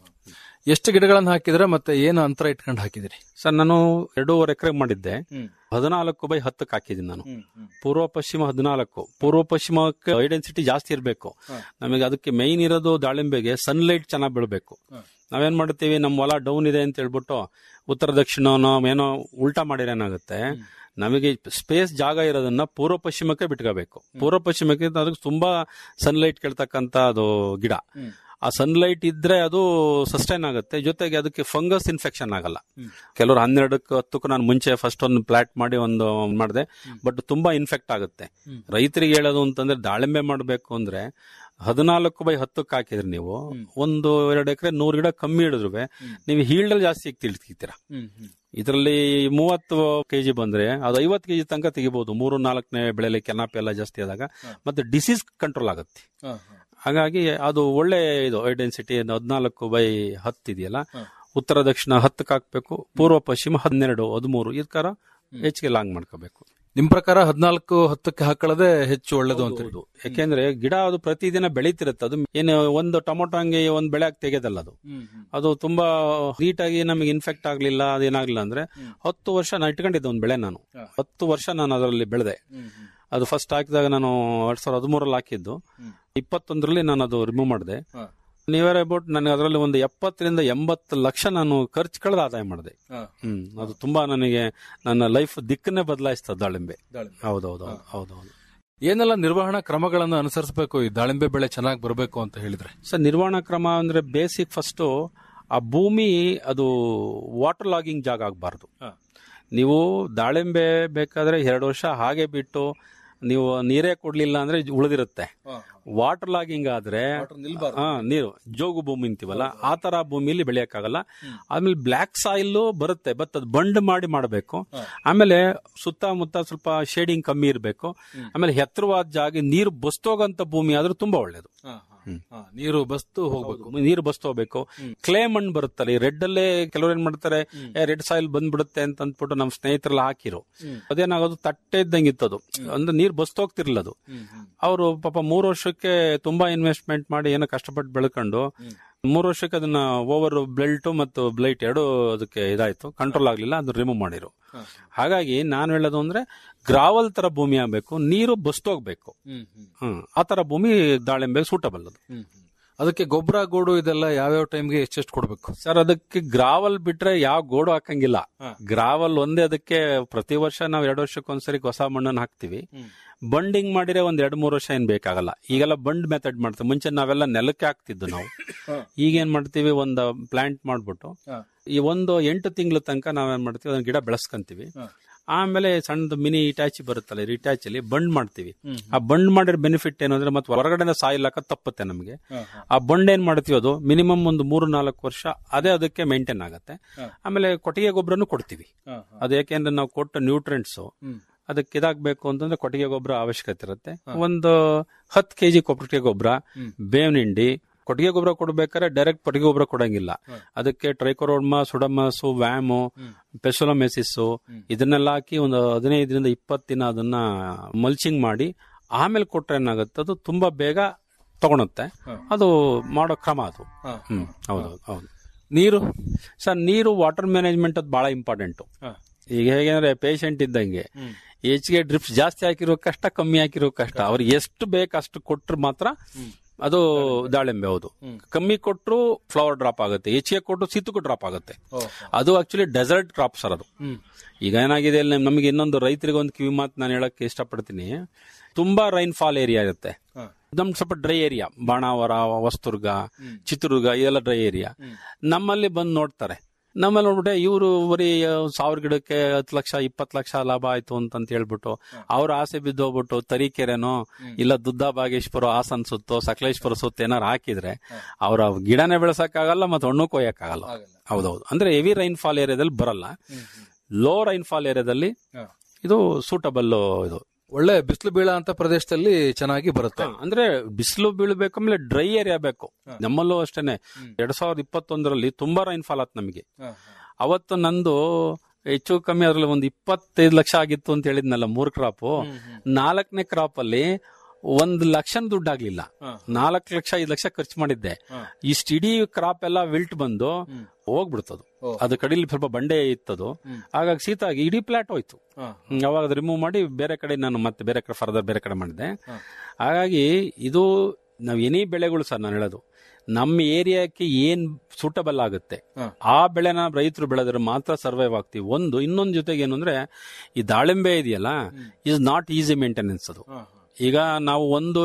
ಎಷ್ಟು ಗಿಡಗಳನ್ನ ಹಾಕಿದ್ರೆ ಮತ್ತೆ ಏನು ಅಂತರ ಇಟ್ಕೊಂಡು ಹಾಕಿದಿರಿ ಸರ್ ನಾನು ಎರಡೂವರೆ ಎಕರೆ ಮಾಡಿದ್ದೆ ಹದಿನಾಲ್ಕು ಬೈ ಹತ್ತಕ್ಕೆ ಹಾಕಿದ್ದೀನಿ ನಾನು ಪೂರ್ವ ಪಶ್ಚಿಮ ಹದಿನಾಲ್ಕು ಪೂರ್ವ ಪಶ್ಚಿಮಕ್ಕೆ ಐಡೆನ್ಸಿಟಿ ಜಾಸ್ತಿ ಇರಬೇಕು ನಮಗೆ ಅದಕ್ಕೆ ಮೈನ್ ಇರೋದು ದಾಳಿಂಬೆಗೆ ಸನ್ಲೈಟ್ ಚೆನ್ನಾಗಿ ಬೀಳಬೇಕು ನಾವೇನ್ ಮಾಡ್ತೀವಿ ನಮ್ಮ ಹೊಲ ಡೌನ್ ಇದೆ ಅಂತ ಹೇಳ್ಬಿಟ್ಟು ಉತ್ತರ ದಕ್ಷಿಣನೋ ಏನೋ ಉಲ್ಟಾ ಮಾಡಿದ್ರೆ ಏನಾಗುತ್ತೆ ನಮಗೆ ಸ್ಪೇಸ್ ಜಾಗ ಇರೋದನ್ನ ಪೂರ್ವ ಪಶ್ಚಿಮಕ್ಕೆ ಬಿಟ್ಕೋಬೇಕು ಪೂರ್ವ ಪಶ್ಚಿಮಕ್ಕೆ ಅದಕ್ಕೆ ತುಂಬಾ ಸನ್ಲೈಟ್ ಕೇಳ್ತಕ್ಕಂತ ಅದು ಗಿಡ ಆ ಸನ್ಲೈಟ್ ಇದ್ರೆ ಅದು ಸಸ್ಟೈನ್ ಆಗುತ್ತೆ ಜೊತೆಗೆ ಅದಕ್ಕೆ ಫಂಗಸ್ ಇನ್ಫೆಕ್ಷನ್ ಆಗಲ್ಲ ಕೆಲವರು ಹನ್ನೆರಡಕ್ಕೆ ಹತ್ತಕ್ಕೂ ನಾನು ಮುಂಚೆ ಫಸ್ಟ್ ಒಂದು ಪ್ಲಾಟ್ ಮಾಡಿ ಒಂದು ಮಾಡಿದೆ ಬಟ್ ತುಂಬಾ ಇನ್ಫೆಕ್ಟ್ ಆಗುತ್ತೆ ರೈತರಿಗೆ ಹೇಳೋದು ಅಂತಂದ್ರೆ ದಾಳಿಂಬೆ ಮಾಡಬೇಕು ಅಂದ್ರೆ ಹದಿನಾಲ್ಕು ಬೈ ಹತ್ತಕ್ಕೆ ಹಾಕಿದ್ರಿ ನೀವು ಒಂದು ಎರಡು ಎಕರೆ ನೂರು ಗಿಡ ಕಮ್ಮಿ ಹಿಡಿದ್ರು ನೀವು ಹೀಲ್ಡಲ್ ಜಾಸ್ತಿ ತಿಳ್ತೀರಾ ಇದರಲ್ಲಿ ಮೂವತ್ತು ಕೆಜಿ ಬಂದ್ರೆ ಅದು ಐವತ್ತು ಕೆಜಿ ತನಕ ತೆಗಿಬಹುದು ಮೂರು ನಾಲ್ಕನೇ ಬೆಳೆಲಿ ಕೆನಾಪಿ ಎಲ್ಲ ಜಾಸ್ತಿ ಆದಾಗ ಮತ್ತೆ ಡಿಸೀಸ್ ಕಂಟ್ರೋಲ್ ಆಗುತ್ತೆ ಹಾಗಾಗಿ ಅದು ಒಳ್ಳೆ ಇದು ಐಡೆನ್ಸಿಟಿ ಹದಿನಾಲ್ಕು ಬೈ ಹತ್ತು ಇದೆಯಲ್ಲ ಉತ್ತರ ದಕ್ಷಿಣ ಹತ್ತಕ್ಕೆ ಹಾಕ್ಬೇಕು ಪೂರ್ವ ಪಶ್ಚಿಮ ಹನ್ನೆರಡು ಹದಿಮೂರು ಈ ತರ ಹೆಚ್ಚಿಗೆ ಲಾಂಗ್ ಮಾಡ್ಕೋಬೇಕು ನಿಮ್ ಪ್ರಕಾರ ಹದಿನಾಲ್ಕು ಹತ್ತಕ್ಕೆ ಹಾಕೊಳ್ಳೋದೇ ಹೆಚ್ಚು ಒಳ್ಳೇದು ಅಂತ ಹೌದು. ಯಾಕೆಂದ್ರೆ ಗಿಡ ಅದು ಪ್ರತಿದಿನ ಬೆಳೀತಿರುತ್ತೆ ಅದು ಏನು ಒಂದು ಟೊಮೊಟೊ ಹಂಗೆ ಒಂದ್ ಬೆಳೆ ತೆಗೆದಲ್ಲ ಅದು ಅದು ತುಂಬಾ ನೀಟಾಗಿ ನಮಗೆ ಇನ್ಫೆಕ್ಟ್ ಆಗ್ಲಿಲ್ಲ ಅದೇನಾಗ್ಲಿಲ್ಲ ಅಂದ್ರೆ ಹತ್ತು ವರ್ಷ ನಾನು ಇಟ್ಕೊಂಡಿದ್ದೆ ಒಂದ್ ಬೆಳೆ ನಾನು ಹತ್ತು ವರ್ಷ ನಾನು ಅದರಲ್ಲಿ ಬೆಳೆದೆ ಅದು ಫಸ್ಟ್ ಹಾಕಿದಾಗ ನಾನು ಎರಡ್ ಸಾವಿರದ ಹದಿಮೂರಲ್ಲಿ ಹಾಕಿದ್ದು ಇಪ್ಪತ್ತೊಂದರಲ್ಲಿ ನಾನು ಅದು ರಿಮೂವ್ ಮಾಡಿದೆ ನಿಯರ್ ಅಬೌಟ್ ನನಗೆ ಅದರಲ್ಲಿ ಒಂದು ಎಪ್ಪತ್ತರಿಂದ ಎಂಬತ್ತು ಲಕ್ಷ ನಾನು ಖರ್ಚು ಕಳೆದ ಆದಾಯ ಮಾಡಿದೆ ಹ್ಮ್ ಅದು ತುಂಬಾ ನನಗೆ ನನ್ನ ಲೈಫ್ ದಿಕ್ಕನ್ನೇ ಬದಲಾಯಿಸ್ತದೆ ದಾಳಿಂಬೆ ಹೌದೌದು ಹೌದೌದು ಏನೆಲ್ಲ ನಿರ್ವಹಣಾ ಕ್ರಮಗಳನ್ನು ಅನುಸರಿಸಬೇಕು ಈ ದಾಳಿಂಬೆ ಬೆಳೆ ಚೆನ್ನಾಗಿ ಬರಬೇಕು ಅಂತ ಹೇಳಿದ್ರೆ ಸರ್ ನಿರ್ವಹಣಾ ಕ್ರಮ ಅಂದ್ರೆ ಬೇಸಿಕ್ ಫಸ್ಟ್ ಆ ಭೂಮಿ ಅದು ವಾಟರ್ ಲಾಗಿಂಗ್ ಜಾಗ ಆಗಬಾರ್ದು ನೀವು ದಾಳಿಂಬೆ ಬೇಕಾದ್ರೆ ಎರಡು ವರ್ಷ ಹಾಗೆ ಬಿಟ್ಟು ನೀವು ನೀರೇ ಕೊಡ್ಲಿಲ್ಲ ಅಂದ್ರೆ ಉಳಿದಿರುತ್ತೆ ವಾಟರ್ ಲಾಗಿಂಗ್ ಆದ್ರೆ ಹಾ ನೀರು ಜೋಗು ಭೂಮಿ ಅಂತೀವಲ್ಲ ಆ ತರ ಭೂಮಿಲಿ ಬೆಳೆಯಕ್ಕಾಗಲ್ಲ ಆಮೇಲೆ ಬ್ಲಾಕ್ ಸಾಯಿಲ್ ಬರುತ್ತೆ ಬಟ್ ಅದು ಬಂಡ್ ಮಾಡಿ ಮಾಡಬೇಕು ಆಮೇಲೆ ಸುತ್ತಮುತ್ತ ಸ್ವಲ್ಪ ಶೇಡಿಂಗ್ ಕಮ್ಮಿ ಇರಬೇಕು ಆಮೇಲೆ ಎತ್ತರವಾದ ಜಾಗ ನೀರು ಬಸ್ತೋಗಂತ ಭೂಮಿ ಆದ್ರೂ ತುಂಬಾ ಒಳ್ಳೇದು ನೀರು ಬಸ್ತು ಹೋಗ್ಬೇಕು ನೀರು ಬಸ್ತೋಗ್ಬೇಕು ಕ್ಲೇ ಮಣ್ಣು ಬರುತ್ತಲ್ಲ ಈ ರೆಡ್ ಅಲ್ಲೇ ಕೆಲವ್ರು ಏನ್ ಮಾಡ್ತಾರೆ ರೆಡ್ ಸಾಯಿಲ್ ಬಂದ್ಬಿಡುತ್ತೆ ಅಂತ ಅಂದ್ಬಿಟ್ಟು ನಮ್ಮ ಸ್ನೇಹಿತರೆಲ್ಲ ಹಾಕಿರು ಅದೇನಾಗೋದು ತಟ್ಟೆ ಇದ್ದಂಗೆ ಇತ್ತದು ಅಂದ್ರೆ ನೀರು ಬಸ್ತೋಗ್ತಿರ್ಲಿಲ್ಲ ಅದು ಅವರು ಪಾಪ ಮೂರು ವರ್ಷಕ್ಕೆ ತುಂಬಾ ಇನ್ವೆಸ್ಟ್ಮೆಂಟ್ ಮಾಡಿ ಏನೋ ಕಷ್ಟಪಟ್ಟು ಬೆಳ್ಕೊಂಡು ಮೂರು ವರ್ಷಕ್ಕೆ ಅದನ್ನ ಓವರ್ ಬೆಲ್ಟ್ ಮತ್ತು ಬ್ಲೈಟ್ ಎರಡು ಅದಕ್ಕೆ ಇದಾಯ್ತು ಕಂಟ್ರೋಲ್ ಆಗ್ಲಿಲ್ಲ ಅದನ್ನ ರಿಮೂವ್ ಮಾಡಿರು ಹಾಗಾಗಿ ನಾನು ಹೇಳೋದು ಅಂದ್ರೆ ಗ್ರಾವಲ್ ತರ ಭೂಮಿ ಆಗ್ಬೇಕು ನೀರು ಬಸ್ತೋಗ್ಬೇಕು ಹ್ಮ್ ಆ ತರ ಭೂಮಿ ದಾಳಿಂಬೆ ಸೂಟಬಲ್ ಅದು ಅದಕ್ಕೆ ಗೊಬ್ಬರ ಗೋಡು ಇದೆಲ್ಲ ಯಾವ್ಯಾವ ಟೈಮ್ಗೆ ಎಷ್ಟೆಷ್ಟು ಕೊಡ್ಬೇಕು ಸರ್ ಅದಕ್ಕೆ ಗ್ರಾವಲ್ ಬಿಟ್ರೆ ಯಾವ ಗೋಡು ಹಾಕಂಗಿಲ್ಲ ಗ್ರಾವಲ್ ಒಂದೇ ಅದಕ್ಕೆ ಪ್ರತಿ ವರ್ಷ ನಾವು ಎರಡು ವರ್ಷಕ್ಕೊಂದ್ಸರಿ ಹೊಸ ಮಣ್ಣನ್ನು ಹಾಕ್ತಿವಿ ಬಂಡಿಂಗ್ ಮಾಡಿದ್ರೆ ಒಂದ್ ಎರಡ್ ಮೂರು ವರ್ಷ ಏನ್ ಬೇಕಾಗಲ್ಲ ಈಗೆಲ್ಲ ಬಂಡ್ ಮೆಥಡ್ ಮಾಡ್ತೀವಿ ಮುಂಚೆ ನಾವೆಲ್ಲ ನೆಲಕ್ಕೆ ಹಾಕ್ತಿದ್ದು ನಾವು ಈಗ ಏನ್ ಮಾಡ್ತೀವಿ ಒಂದು ಪ್ಲಾಂಟ್ ಮಾಡ್ಬಿಟ್ಟು ಈ ಒಂದು ಎಂಟು ತಿಂಗಳ ತನಕ ನಾವೇನ್ ಮಾಡ್ತೀವಿ ಅದನ್ನ ಗಿಡ ಬೆಳೆಸ್ಕೊಂತೀವಿ ಆಮೇಲೆ ಸಣ್ಣದು ಮಿನಿ ಇಟಾಚಿ ಬರುತ್ತಲ್ಲ ರಿಟಾಚ್ ಅಲ್ಲಿ ಬಂಡ್ ಮಾಡ್ತೀವಿ ಆ ಬಂಡ್ ಮಾಡಿರೋ ಬೆನಿಫಿಟ್ ಏನು ಅಂದ್ರೆ ಮತ್ತೆ ಹೊರಗಡೆ ಸಾಯಿಲ್ ಹಾಕೋದ್ ತಪ್ಪುತ್ತೆ ನಮಗೆ ಆ ಬಂಡ್ ಏನ್ ಮಾಡ್ತೀವಿ ಅದು ಮಿನಿಮಮ್ ಒಂದು ಮೂರು ನಾಲ್ಕು ವರ್ಷ ಅದೇ ಅದಕ್ಕೆ ಮೇಂಟೈನ್ ಆಗತ್ತೆ ಆಮೇಲೆ ಕೊಟ್ಟಿಗೆ ಗೊಬ್ಬರನು ಕೊಡ್ತೀವಿ ಅದು ಯಾಕೆಂದ್ರೆ ನಾವು ಕೊಟ್ಟ ನ್ಯೂಟ್ರೆಂಟ್ಸ್ ಅದಕ್ಕೆ ಇದಾಗಬೇಕು ಅಂತಂದ್ರೆ ಕೊಟ್ಟಿಗೆ ಗೊಬ್ಬರ ಅವಶ್ಯಕತೆ ಇರುತ್ತೆ ಒಂದು ಹತ್ತು ಕೆಜಿ ಕೊಟ್ಟಿಗೆ ಗೊಬ್ಬರ ಬೇವಿನ ಹಿಂಡಿ ಕೊಟ್ಟಿಗೆ ಗೊಬ್ಬರ ಕೊಡ್ಬೇಕಾದ್ರೆ ಡೈರೆಕ್ಟ್ ಕೊಟ್ಟಿಗೆ ಗೊಬ್ಬರ ಕೊಡಂಗಿಲ್ಲ ಅದಕ್ಕೆ ಟ್ರೈಕೋರೋಡ್ಮಾ ಸುಡಮಸು ವ್ಯಾಮು ಪೆಸೋಲಮೆಸಿಸ್ ಇದನ್ನೆಲ್ಲ ಹಾಕಿ ಒಂದು ಹದಿನೈದರಿಂದ ಇಪ್ಪತ್ತು ದಿನ ಅದನ್ನ ಮಲ್ಚಿಂಗ್ ಮಾಡಿ ಆಮೇಲೆ ಕೊಟ್ರೆ ಏನಾಗುತ್ತೆ ಅದು ತುಂಬಾ ಬೇಗ ತಗೊಳುತ್ತೆ ಅದು ಮಾಡೋ ಕ್ರಮ ಅದು ಹ್ಮ್ ಹೌದು ಹೌದು ನೀರು ಸರ್ ನೀರು ವಾಟರ್ ಮ್ಯಾನೇಜ್ಮೆಂಟ್ ಅದು ಬಹಳ ಇಂಪಾರ್ಟೆಂಟ್ ಈಗ ಹೇಗೆ ಅಂದ್ರೆ ಪೇಷಂಟ್ ಇದ್ದಂಗೆ ಹೆಚ್ಚಿಗೆ ಡ್ರಿಪ್ಸ್ ಜಾಸ್ತಿ ಹಾಕಿರೋ ಕಷ್ಟ ಕಮ್ಮಿ ಹಾಕಿರೋ ಕಷ್ಟ ಅವ್ರಿಗೆ ಎಷ್ಟು ಬೇಕು ಅಷ್ಟು ಕೊಟ್ರೆ ಮಾತ್ರ ಅದು ದಾಳಿಂಬೆ ಹೌದು ಕಮ್ಮಿ ಕೊಟ್ಟರು ಫ್ಲವರ್ ಡ್ರಾಪ್ ಆಗುತ್ತೆ ಹೆಚ್ಚಿಗೆ ಕೊಟ್ಟರು ಸಿತ್ತುಕು ಡ್ರಾಪ್ ಆಗುತ್ತೆ ಅದು ಆಕ್ಚುಲಿ ಡೆಸರ್ಟ್ ಕ್ರಾಪ್ ಸರ್ ಅದು ಈಗ ಏನಾಗಿದೆ ಇಲ್ಲಿ ನಮಗೆ ಇನ್ನೊಂದು ರೈತರಿಗೆ ಒಂದು ಕಿವಿ ಮಾತು ನಾನು ಹೇಳಕ್ ಇಷ್ಟಪಡ್ತೀನಿ ತುಂಬಾ ರೈನ್ ಫಾಲ್ ಏರಿಯಾ ಇರುತ್ತೆ ನಮ್ ಸ್ವಲ್ಪ ಡ್ರೈ ಏರಿಯಾ ಬಾಣಾವರ ಹೊಸದುರ್ಗ ಚಿತ್ರದುರ್ಗ ಇದೆಲ್ಲ ಡ್ರೈ ಏರಿಯಾ ನಮ್ಮಲ್ಲಿ ಬಂದು ನೋಡ್ತಾರೆ ನಮ್ಮಲ್ಲಿ ನೋಡ್ಬಿಟ್ಟೆ ಇವರು ಬರೀ ಸಾವಿರ ಗಿಡಕ್ಕೆ ಹತ್ತು ಲಕ್ಷ ಇಪ್ಪತ್ತು ಲಕ್ಷ ಲಾಭ ಆಯ್ತು ಅಂತಂತ ಹೇಳ್ಬಿಟ್ಟು ಅವ್ರ ಆಸೆ ಬಿದ್ದೋಗ್ಬಿಟ್ಟು ತರೀಕೆರೆನೋ ಇಲ್ಲ ದುದ್ದ ಬಾಗೇಶ್ವರ ಹಾಸನ್ ಸುತ್ತೋ ಸಕಲೇಶ್ವರ ಸುತ್ತ ಏನಾರು ಹಾಕಿದ್ರೆ ಅವ್ರ ಗಿಡನೇ ಬೆಳೆಸಕ್ಕಾಗಲ್ಲ ಮತ್ತೆ ಹಣ್ಣು ಕೊಯ್ಯಕ್ಕಾಗಲ್ಲ ಹೌದೌದು ಅಂದ್ರೆ ಹೆವಿ ರೈನ್ ಫಾಲ್ ಏರಿಯಾದಲ್ಲಿ ಬರಲ್ಲ ಲೋ ರೈನ್ ಫಾಲ್ ಏರಿಯಾದಲ್ಲಿ ಇದು ಸೂಟಬಲ್ ಇದು ಒಳ್ಳೆ ಬಿಸಿಲು ಬೀಳ ಅಂತ ಪ್ರದೇಶದಲ್ಲಿ ಚೆನ್ನಾಗಿ ಬರುತ್ತೆ ಅಂದ್ರೆ ಬಿಸಿಲು ಬೀಳ್ಬೇಕು ಆಮೇಲೆ ಡ್ರೈ ಏರಿಯಾ ಬೇಕು ನಮ್ಮಲ್ಲೂ ಅಷ್ಟೇನೆ ಎರಡ್ ಸಾವಿರದ ಇಪ್ಪತ್ತೊಂದರಲ್ಲಿ ತುಂಬಾ ರೈನ್ ಫಾಲ್ ಆತ್ ನಮಗೆ ಅವತ್ತು ನಂದು ಹೆಚ್ಚು ಕಮ್ಮಿ ಅದ್ರಲ್ಲಿ ಒಂದು ಇಪ್ಪತ್ತೈದು ಲಕ್ಷ ಆಗಿತ್ತು ಅಂತ ಹೇಳಿದ್ನಲ್ಲ ಮೂರ್ ಕ್ರಾಪ್ ನಾಲ್ಕನೇ ಕ್ರಾಪ್ ಅಲ್ಲಿ ಒಂದ್ ಲಕ್ಷ ದುಡ್ಡು ಆಗ್ಲಿಲ್ಲ ನಾಲ್ಕು ಲಕ್ಷ ಐದು ಲಕ್ಷ ಖರ್ಚು ಮಾಡಿದ್ದೆ ಇಷ್ಟ ಇಡೀ ಕ್ರಾಪ್ ಎಲ್ಲ ವಿಲ್ಟ್ ಬಂದು ಹೋಗ್ಬಿಡ್ತದು ಅದು ಕಡಿಲಿ ಸ್ವಲ್ಪ ಬಂಡೆ ಇತ್ತದು ಹಾಗಾಗಿ ಶೀತ ಆಗಿ ಇಡೀ ಪ್ಲಾಟ್ ಹೋಯ್ತು ಹ್ಮ್, ಅವಾಗ ಅದು ರಿಮೂವ್ ಮಾಡಿ ಬೇರೆ ಕಡೆ ನಾನು ಮತ್ತೆ ಬೇರೆ ಕಡೆ ಫರ್ದರ್ ಬೇರೆ ಕಡೆ ಮಾಡಿದೆ ಹಾಗಾಗಿ ಇದು ನಾವ್ ಎನಿ ಬೆಳೆಗಳು ಸರ್ ನಾನು ಹೇಳೋದು ನಮ್ಮ ಏರಿಯಾಕ್ಕೆ ಏನ್ ಸೂಟಬಲ್ ಆಗುತ್ತೆ ಆ ಬೆಳೆನ ರೈತರು ಬೆಳೆದ್ರೆ ಮಾತ್ರ ಸರ್ವೈವ್ ಆಗ್ತೀವಿ ಒಂದು ಇನ್ನೊಂದು ಜೊತೆಗೆ ಏನು ಅಂದ್ರೆ ಈ ದಾಳಿಂಬೆ ಇದೆಯಲ್ಲ ಇಸ್ ನಾಟ್ ಈಸಿ ಮೇಂಟೆನೆನ್ಸ್ ಅದು ಈಗ ನಾವು ಒಂದು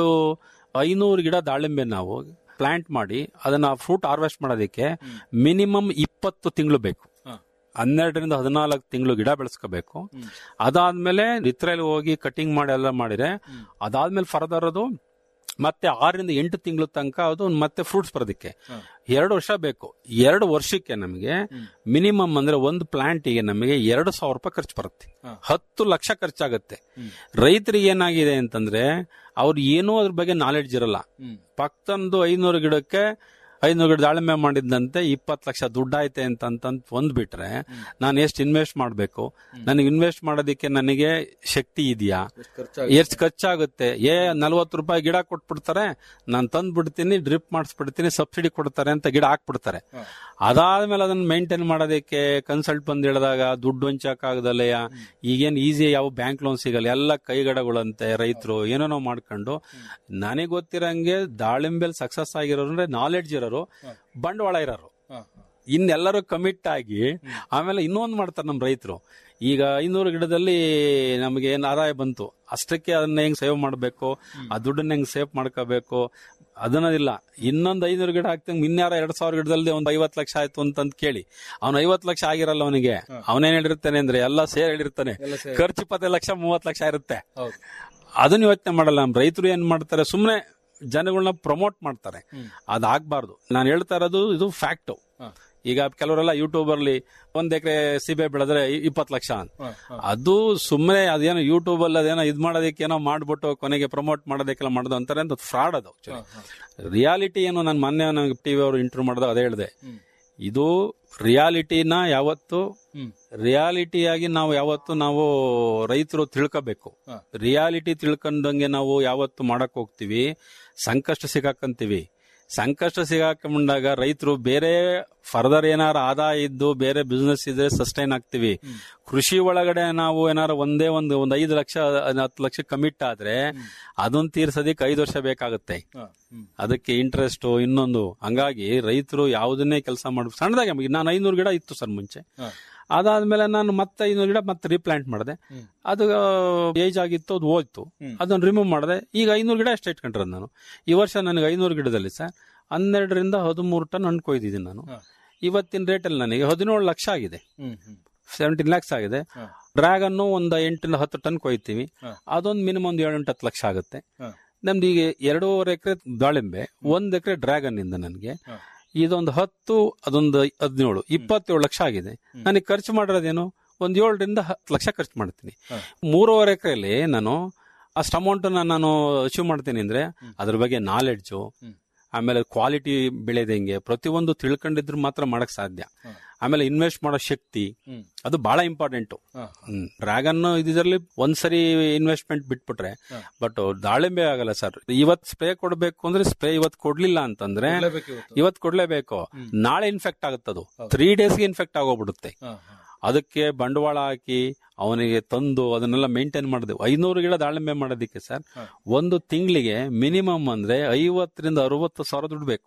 ಐನೂರು ಗಿಡ ದಾಳಿಂಬೆ ನಾವು ಪ್ಲಾಂಟ್ ಮಾಡಿ ಅದನ್ನ ಫ್ರೂಟ್ ಹಾರ್ವೆಸ್ಟ್ ಮಾಡೋದಕ್ಕೆ ಮಿನಿಮಮ್ ಇಪ್ಪತ್ತು ತಿಂಗಳು ಬೇಕು ಹನ್ನೆರಡರಿಂದ ಹದಿನಾಲ್ಕು ತಿಂಗಳು ಗಿಡ ಬೆಳೆಸ್ಕೋಬೇಕು ಅದಾದ್ಮೇಲೆ ನಿತ್ರೆಯಲ್ಲಿ ಹೋಗಿ ಕಟಿಂಗ್ ಮಾಡಿ ಎಲ್ಲ ಮಾಡಿದ್ರೆ ಅದಾದ್ಮೇಲೆ ಫರ್ದರ್ ಅದು ಮತ್ತೆ ಆರರಿಂದ ಎಂಟು ತಿಂಗಳ ತನಕ ಅದು ಮತ್ತೆ ಫ್ರೂಟ್ಸ್ ಬರೋದಕ್ಕೆ ಎರಡು ವರ್ಷ ಬೇಕು ಎರಡು ವರ್ಷಕ್ಕೆ ನಮಗೆ ಮಿನಿಮಮ್ ಅಂದ್ರೆ ಒಂದು ಪ್ಲಾಂಟಿಗೆ ನಮಗೆ ಎರಡು ಸಾವಿರ ರೂಪಾಯಿ ಖರ್ಚು ಬರುತ್ತೆ ಹತ್ತು ಲಕ್ಷ ಖರ್ಚಾಗತ್ತೆ ರೈತರಿಗೆ ಏನಾಗಿದೆ ಅಂತಂದ್ರೆ ಅವ್ರು ಏನೂ ಅದ್ರ ಬಗ್ಗೆ ನಾಲೆಡ್ಜ್ ಇರಲ್ಲ ಪಕ್ಕಂದು ಐನೂರು ಗಿಡಕ್ಕೆ ಐನೂರು ಗಿಡ ದಾಳಿಂಬೆ ಮಾಡಿದ್ದಂತೆ ಇಪ್ಪತ್ತು ಲಕ್ಷ ದುಡ್ಡಾಯ್ತೆ ಅಂತ ಅಂತಂತ ಒಂದ್ ಬಿಟ್ರೆ ನಾನು ಎಷ್ಟು ಇನ್ವೆಸ್ಟ್ ಮಾಡಬೇಕು ನನಗೆ ಇನ್ವೆಸ್ಟ್ ಮಾಡೋದಕ್ಕೆ ನನಗೆ ಶಕ್ತಿ ಇದೆಯಾ ಎಷ್ಟು ಖರ್ಚಾಗುತ್ತೆ ಏ ನಲ್ವತ್ತು ರೂಪಾಯಿ ಗಿಡ ಕೊಟ್ಬಿಡ್ತಾರೆ ನಾನು ತಂದು ಬಿಡ್ತೀನಿ ಡ್ರಿಪ್ ಮಾಡಿಸ್ಬಿಡ್ತೀನಿ ಸಬ್ಸಿಡಿ ಕೊಡ್ತಾರೆ ಅಂತ ಗಿಡ ಹಾಕ್ಬಿಡ್ತಾರೆ ಅದಾದ್ಮೇಲೆ ಅದನ್ನ ಮೇಂಟೈನ್ ಮಾಡೋದಕ್ಕೆ ಕನ್ಸಲ್ಟ್ ಬಂದ್ ಹೇಳಿದಾಗ ದುಡ್ಡು ಹಂಚಕ್ಕಾಗದಲ್ಲಯ್ಯ ಈಗೇನ್ ಈಸಿ ಯಾವ ಬ್ಯಾಂಕ್ ಲೋನ್ ಸಿಗಲ್ಲ ಎಲ್ಲ ಕೈಗಡಗಳಂತೆ ರೈತರು ಏನೇನೋ ಮಾಡ್ಕೊಂಡು ನನಗೆ ಗೊತ್ತಿರಂಗೆ ದಾಳಿಂಬೆಲ್ ಸಕ್ಸಸ್ ಆಗಿರೋರು ಅಂದ್ರೆ ನಾಲೆಡ್ಜ್ ಇರೋರು ಬಂಡವಾಳ ಇರೋರು ಇನ್ನೆಲ್ಲರೂ ಕಮಿಟ್ ಆಗಿ ಆಮೇಲೆ ಇನ್ನೊಂದು ಮಾಡ್ತಾರೆ ನಮ್ಮ ರೈತರು ಈಗ ಐನೂರು ಗಿಡದಲ್ಲಿ ನಮಗೆ ಏನ್ ಆದಾಯ ಬಂತು ಅಷ್ಟಕ್ಕೆ ಅದನ್ನ ಹೆಂಗ್ ಸೇವ್ ಮಾಡಬೇಕು ಆ ದುಡ್ಡನ್ನ ಹೆಂಗ್ ಸೇವ್ ಮಾಡ್ಕೋಬೇಕು ಅದನ್ನದಿಲ್ಲ ಇನ್ನೊಂದು ಐನೂರು ಗಿಡ ಹಾಕ್ತಂಗ್ ಇನ್ಯಾರ ಎರಡ್ ಸಾವಿರ ಗಿಡದಲ್ಲಿ ಒಂದು ಐವತ್ತು ಲಕ್ಷ ಆಯ್ತು ಅಂತಂದ್ ಕೇಳಿ ಅವ್ನು ಐವತ್ತು ಲಕ್ಷ ಆಗಿರಲ್ಲ ಅವನಿಗೆ ಅವನೇನ್ ಹೇಳಿರ್ತಾನೆ ಅಂದ್ರೆ ಎಲ್ಲ ಸೇರ್ ಹೇಳಿರ್ತಾನೆ ಖರ್ಚು ಇಪ್ಪತ್ತೈದು ಲಕ್ಷ ಮೂವತ್ತು ಲಕ್ಷ ಇರುತ್ತೆ ಅದನ್ನ ಯೋಚನೆ ಮಾಡಲ್ಲ ನಮ್ಮ ರೈತರು ಏನ್ ಮಾಡ್ತಾರೆ ಸುಮ್ನೆ ಜನಗಳನ್ನ ಪ್ರಮೋಟ್ ಮಾಡ್ತಾರೆ ಅದಾಗಬಾರ್ದು ನಾನು ಹೇಳ್ತಾ ಇರೋದು ಇದು ಫ್ಯಾಕ್ಟ್ ಈಗ ಕೆಲವರೆಲ್ಲ ಯೂಟ್ಯೂಬ್ ಅಲ್ಲಿ ಒಂದ್ ಎಕರೆ ಸಿಬೆ ಬೆಳೆದ್ರೆ ಇಪ್ಪತ್ತು ಲಕ್ಷ ಅಂತ ಅದು ಸುಮ್ಮನೆ ಅದೇನೋ ಯೂಟ್ಯೂಬ್ ಅಲ್ಲಿ ಅದೇನೋ ಇದ್ ಮಾಡೋದಕ್ಕೆ ಏನೋ ಮಾಡ್ಬಿಟ್ಟು ಕೊನೆಗೆ ಪ್ರಮೋಟ್ ಮಾಡೋದಕ್ಕೆಲ್ಲ ಮಾಡೋದು ಅಂತಾರೆ ಅಂತ ಫ್ರಾಡ್ ಅದು ರಿಯಾಲಿಟಿ ಏನು ನಾನು ಮೊನ್ನೆ ನನಗೆ ಟಿವಿ ಅವರು ಇಂಟರ್ವ್ಯೂ ಮಾಡಿದಾಗ ಅದೇ ಹೇಳಿದೆ ಇದು ರಿಯಾಲಿಟಿನ ಯಾವತ್ತು ರಿಯಾಲಿಟಿಯಾಗಿ ನಾವು ಯಾವತ್ತು ನಾವು ರೈತರು ತಿಳ್ಕೋಬೇಕು ರಿಯಾಲಿಟಿ ತಿಳ್ಕೊಂಡಂಗೆ ನಾವು ಯಾವತ್ತು ಮಾಡಕ್ ಹೋಗ್ತೀವಿ ಸಂಕಷ್ಟ ಸಿಗಾಕಂತೀವಿ ಸಂಕಷ್ಟ ಸಿಗಾಕೊಂಡಾಗ ರೈತರು ಬೇರೆ ಫರ್ದರ್ ಏನಾರ ಆದಾಯ ಇದ್ದು ಬೇರೆ ಬಿಸ್ನೆಸ್ ಇದ್ರೆ ಸಸ್ಟೈನ್ ಆಗ್ತೀವಿ ಕೃಷಿ ಒಳಗಡೆ ನಾವು ಏನಾರ ಒಂದೇ ಒಂದು ಒಂದ್ ಐದು ಲಕ್ಷ ಹತ್ತು ಲಕ್ಷ ಕಮಿಟ್ ಆದ್ರೆ ಅದನ್ನ ತೀರ್ಸೋದಕ್ಕೆ ಐದು ವರ್ಷ ಬೇಕಾಗುತ್ತೆ ಅದಕ್ಕೆ ಇಂಟ್ರೆಸ್ಟ್ ಇನ್ನೊಂದು ಹಂಗಾಗಿ ರೈತರು ಯಾವುದನ್ನೇ ಕೆಲಸ ಮಾಡ ಸಣ್ಣದಾಗಿ ನಾನು ಐನೂರು ಗಿಡ ಇತ್ತು ಸರ್ ಮುಂಚೆ ಅದಾದ್ಮೇಲೆ ನಾನು ಮತ್ತೆ ಐನೂರು ಗಿಡ ಮತ್ತೆ ರೀಪ್ಲಾಂಟ್ ಮಾಡಿದೆ ಅದು ಏಜ್ ಆಗಿತ್ತು ಅದು ಹೋಯ್ತು ಅದನ್ನ ರಿಮೂವ್ ಮಾಡಿದೆ ಈಗ ಐನೂರು ಗಿಡ ಅಷ್ಟೇ ಇಟ್ಕೊಂಡಿರೋದು ನಾನು ಈ ವರ್ಷ ನನಗೆ ಐನೂರು ಗಿಡದಲ್ಲಿ ಸರ್ ಹನ್ನೆರಡರಿಂದ ಹದಿಮೂರು ಟನ್ ಹಣ್ಣು ಕೊಯ್ದಿದ್ದೀನಿ ನಾನು ಇವತ್ತಿನ ರೇಟಲ್ಲಿ ನನಗೆ ಹದಿನೇಳು ಲಕ್ಷ ಆಗಿದೆ ಸೆವೆಂಟೀನ್ ಲ್ಯಾಕ್ಸ್ ಆಗಿದೆ ಡ್ರ್ಯಾಗನ್ ಒಂದು ಎಂಟರಿಂದ ಹತ್ತು ಟನ್ ಕೊಯ್ತೀವಿ ಅದೊಂದು ಮಿನಿಮಮ್ ಒಂದು ಏಳೆಂಟು ಹತ್ತು ಲಕ್ಷ ಆಗುತ್ತೆ ನಮ್ದು ಈಗ ಎರಡೂವರೆ ಎಕರೆ ದಾಳಿಂಬೆ ಒಂದ್ ಎಕರೆ ಡ್ರ್ಯಾಗನ್ ಇಂದ ನನಗೆ ಇದೊಂದು ಹತ್ತು ಅದೊಂದು ಹದಿನೇಳು ಇಪ್ಪತ್ತೇಳು ಲಕ್ಷ ಆಗಿದೆ ನನಗೆ ಖರ್ಚು ಮಾಡಿರೋದೇನು ಒಂದ್ ಏಳರಿಂದ ಹತ್ತು ಲಕ್ಷ ಖರ್ಚು ಮಾಡ್ತೀನಿ ಮೂರುವರೆ ಎಕರೆಯಲ್ಲಿ ನಾನು ಅಷ್ಟು ಅಮೌಂಟ್ ನಾನು ಅಚೀವ್ ಮಾಡ್ತೀನಿ ಅಂದ್ರೆ ಅದ್ರ ಬಗ್ಗೆ ನಾಲೆಡ್ಜು ಆಮೇಲೆ ಕ್ವಾಲಿಟಿ ಬೆಳೆದ ಹೆಂಗೆ ಪ್ರತಿಯೊಂದು ತಿಳ್ಕೊಂಡಿದ್ರು ಮಾತ್ರ ಮಾಡಕ್ ಸಾಧ್ಯ ಆಮೇಲೆ ಇನ್ವೆಸ್ಟ್ ಮಾಡೋ ಶಕ್ತಿ ಅದು ಬಹಳ ಇಂಪಾರ್ಟೆಂಟ್ ಡ್ರ್ಯಾಗನ್ ಇದರಲ್ಲಿ ಒಂದ್ಸರಿ ಇನ್ವೆಸ್ಟ್ಮೆಂಟ್ ಬಿಟ್ಬಿಟ್ರೆ ಬಟ್ ದಾಳಿಂಬೆ ಆಗಲ್ಲ ಸರ್ ಇವತ್ ಸ್ಪ್ರೇ ಕೊಡ್ಬೇಕು ಅಂದ್ರೆ ಸ್ಪ್ರೇ ಇವತ್ ಕೊಡ್ಲಿಲ್ಲ ಅಂತಂದ್ರೆ ಇವತ್ ಕೊಡ್ಲೇಬೇಕು ನಾಳೆ ಇನ್ಫೆಕ್ಟ್ ಆಗುತ್ತದು ತ್ರೀ ಡೇಸ್ಗೆ ಇನ್ಫೆಕ್ಟ್ ಆಗೋಗ್ಬಿಡುತ್ತೆ ಅದಕ್ಕೆ ಬಂಡವಾಳ ಹಾಕಿ ಅವನಿಗೆ ತಂದು ಅದನ್ನೆಲ್ಲ ಮೇಂಟೈನ್ ಮಾಡಿದೆ ಐನೂರು ಗಿಡ ದಾಳಿಂಬೆ ಮಾಡೋದಕ್ಕೆ ಸರ್ ಒಂದು ತಿಂಗಳಿಗೆ ಮಿನಿಮಮ್ ಅಂದ್ರೆ ಐವತ್ತರಿಂದ ಅರವತ್ತು ಸಾವಿರ ದುಡ್ಡು ಬೇಕು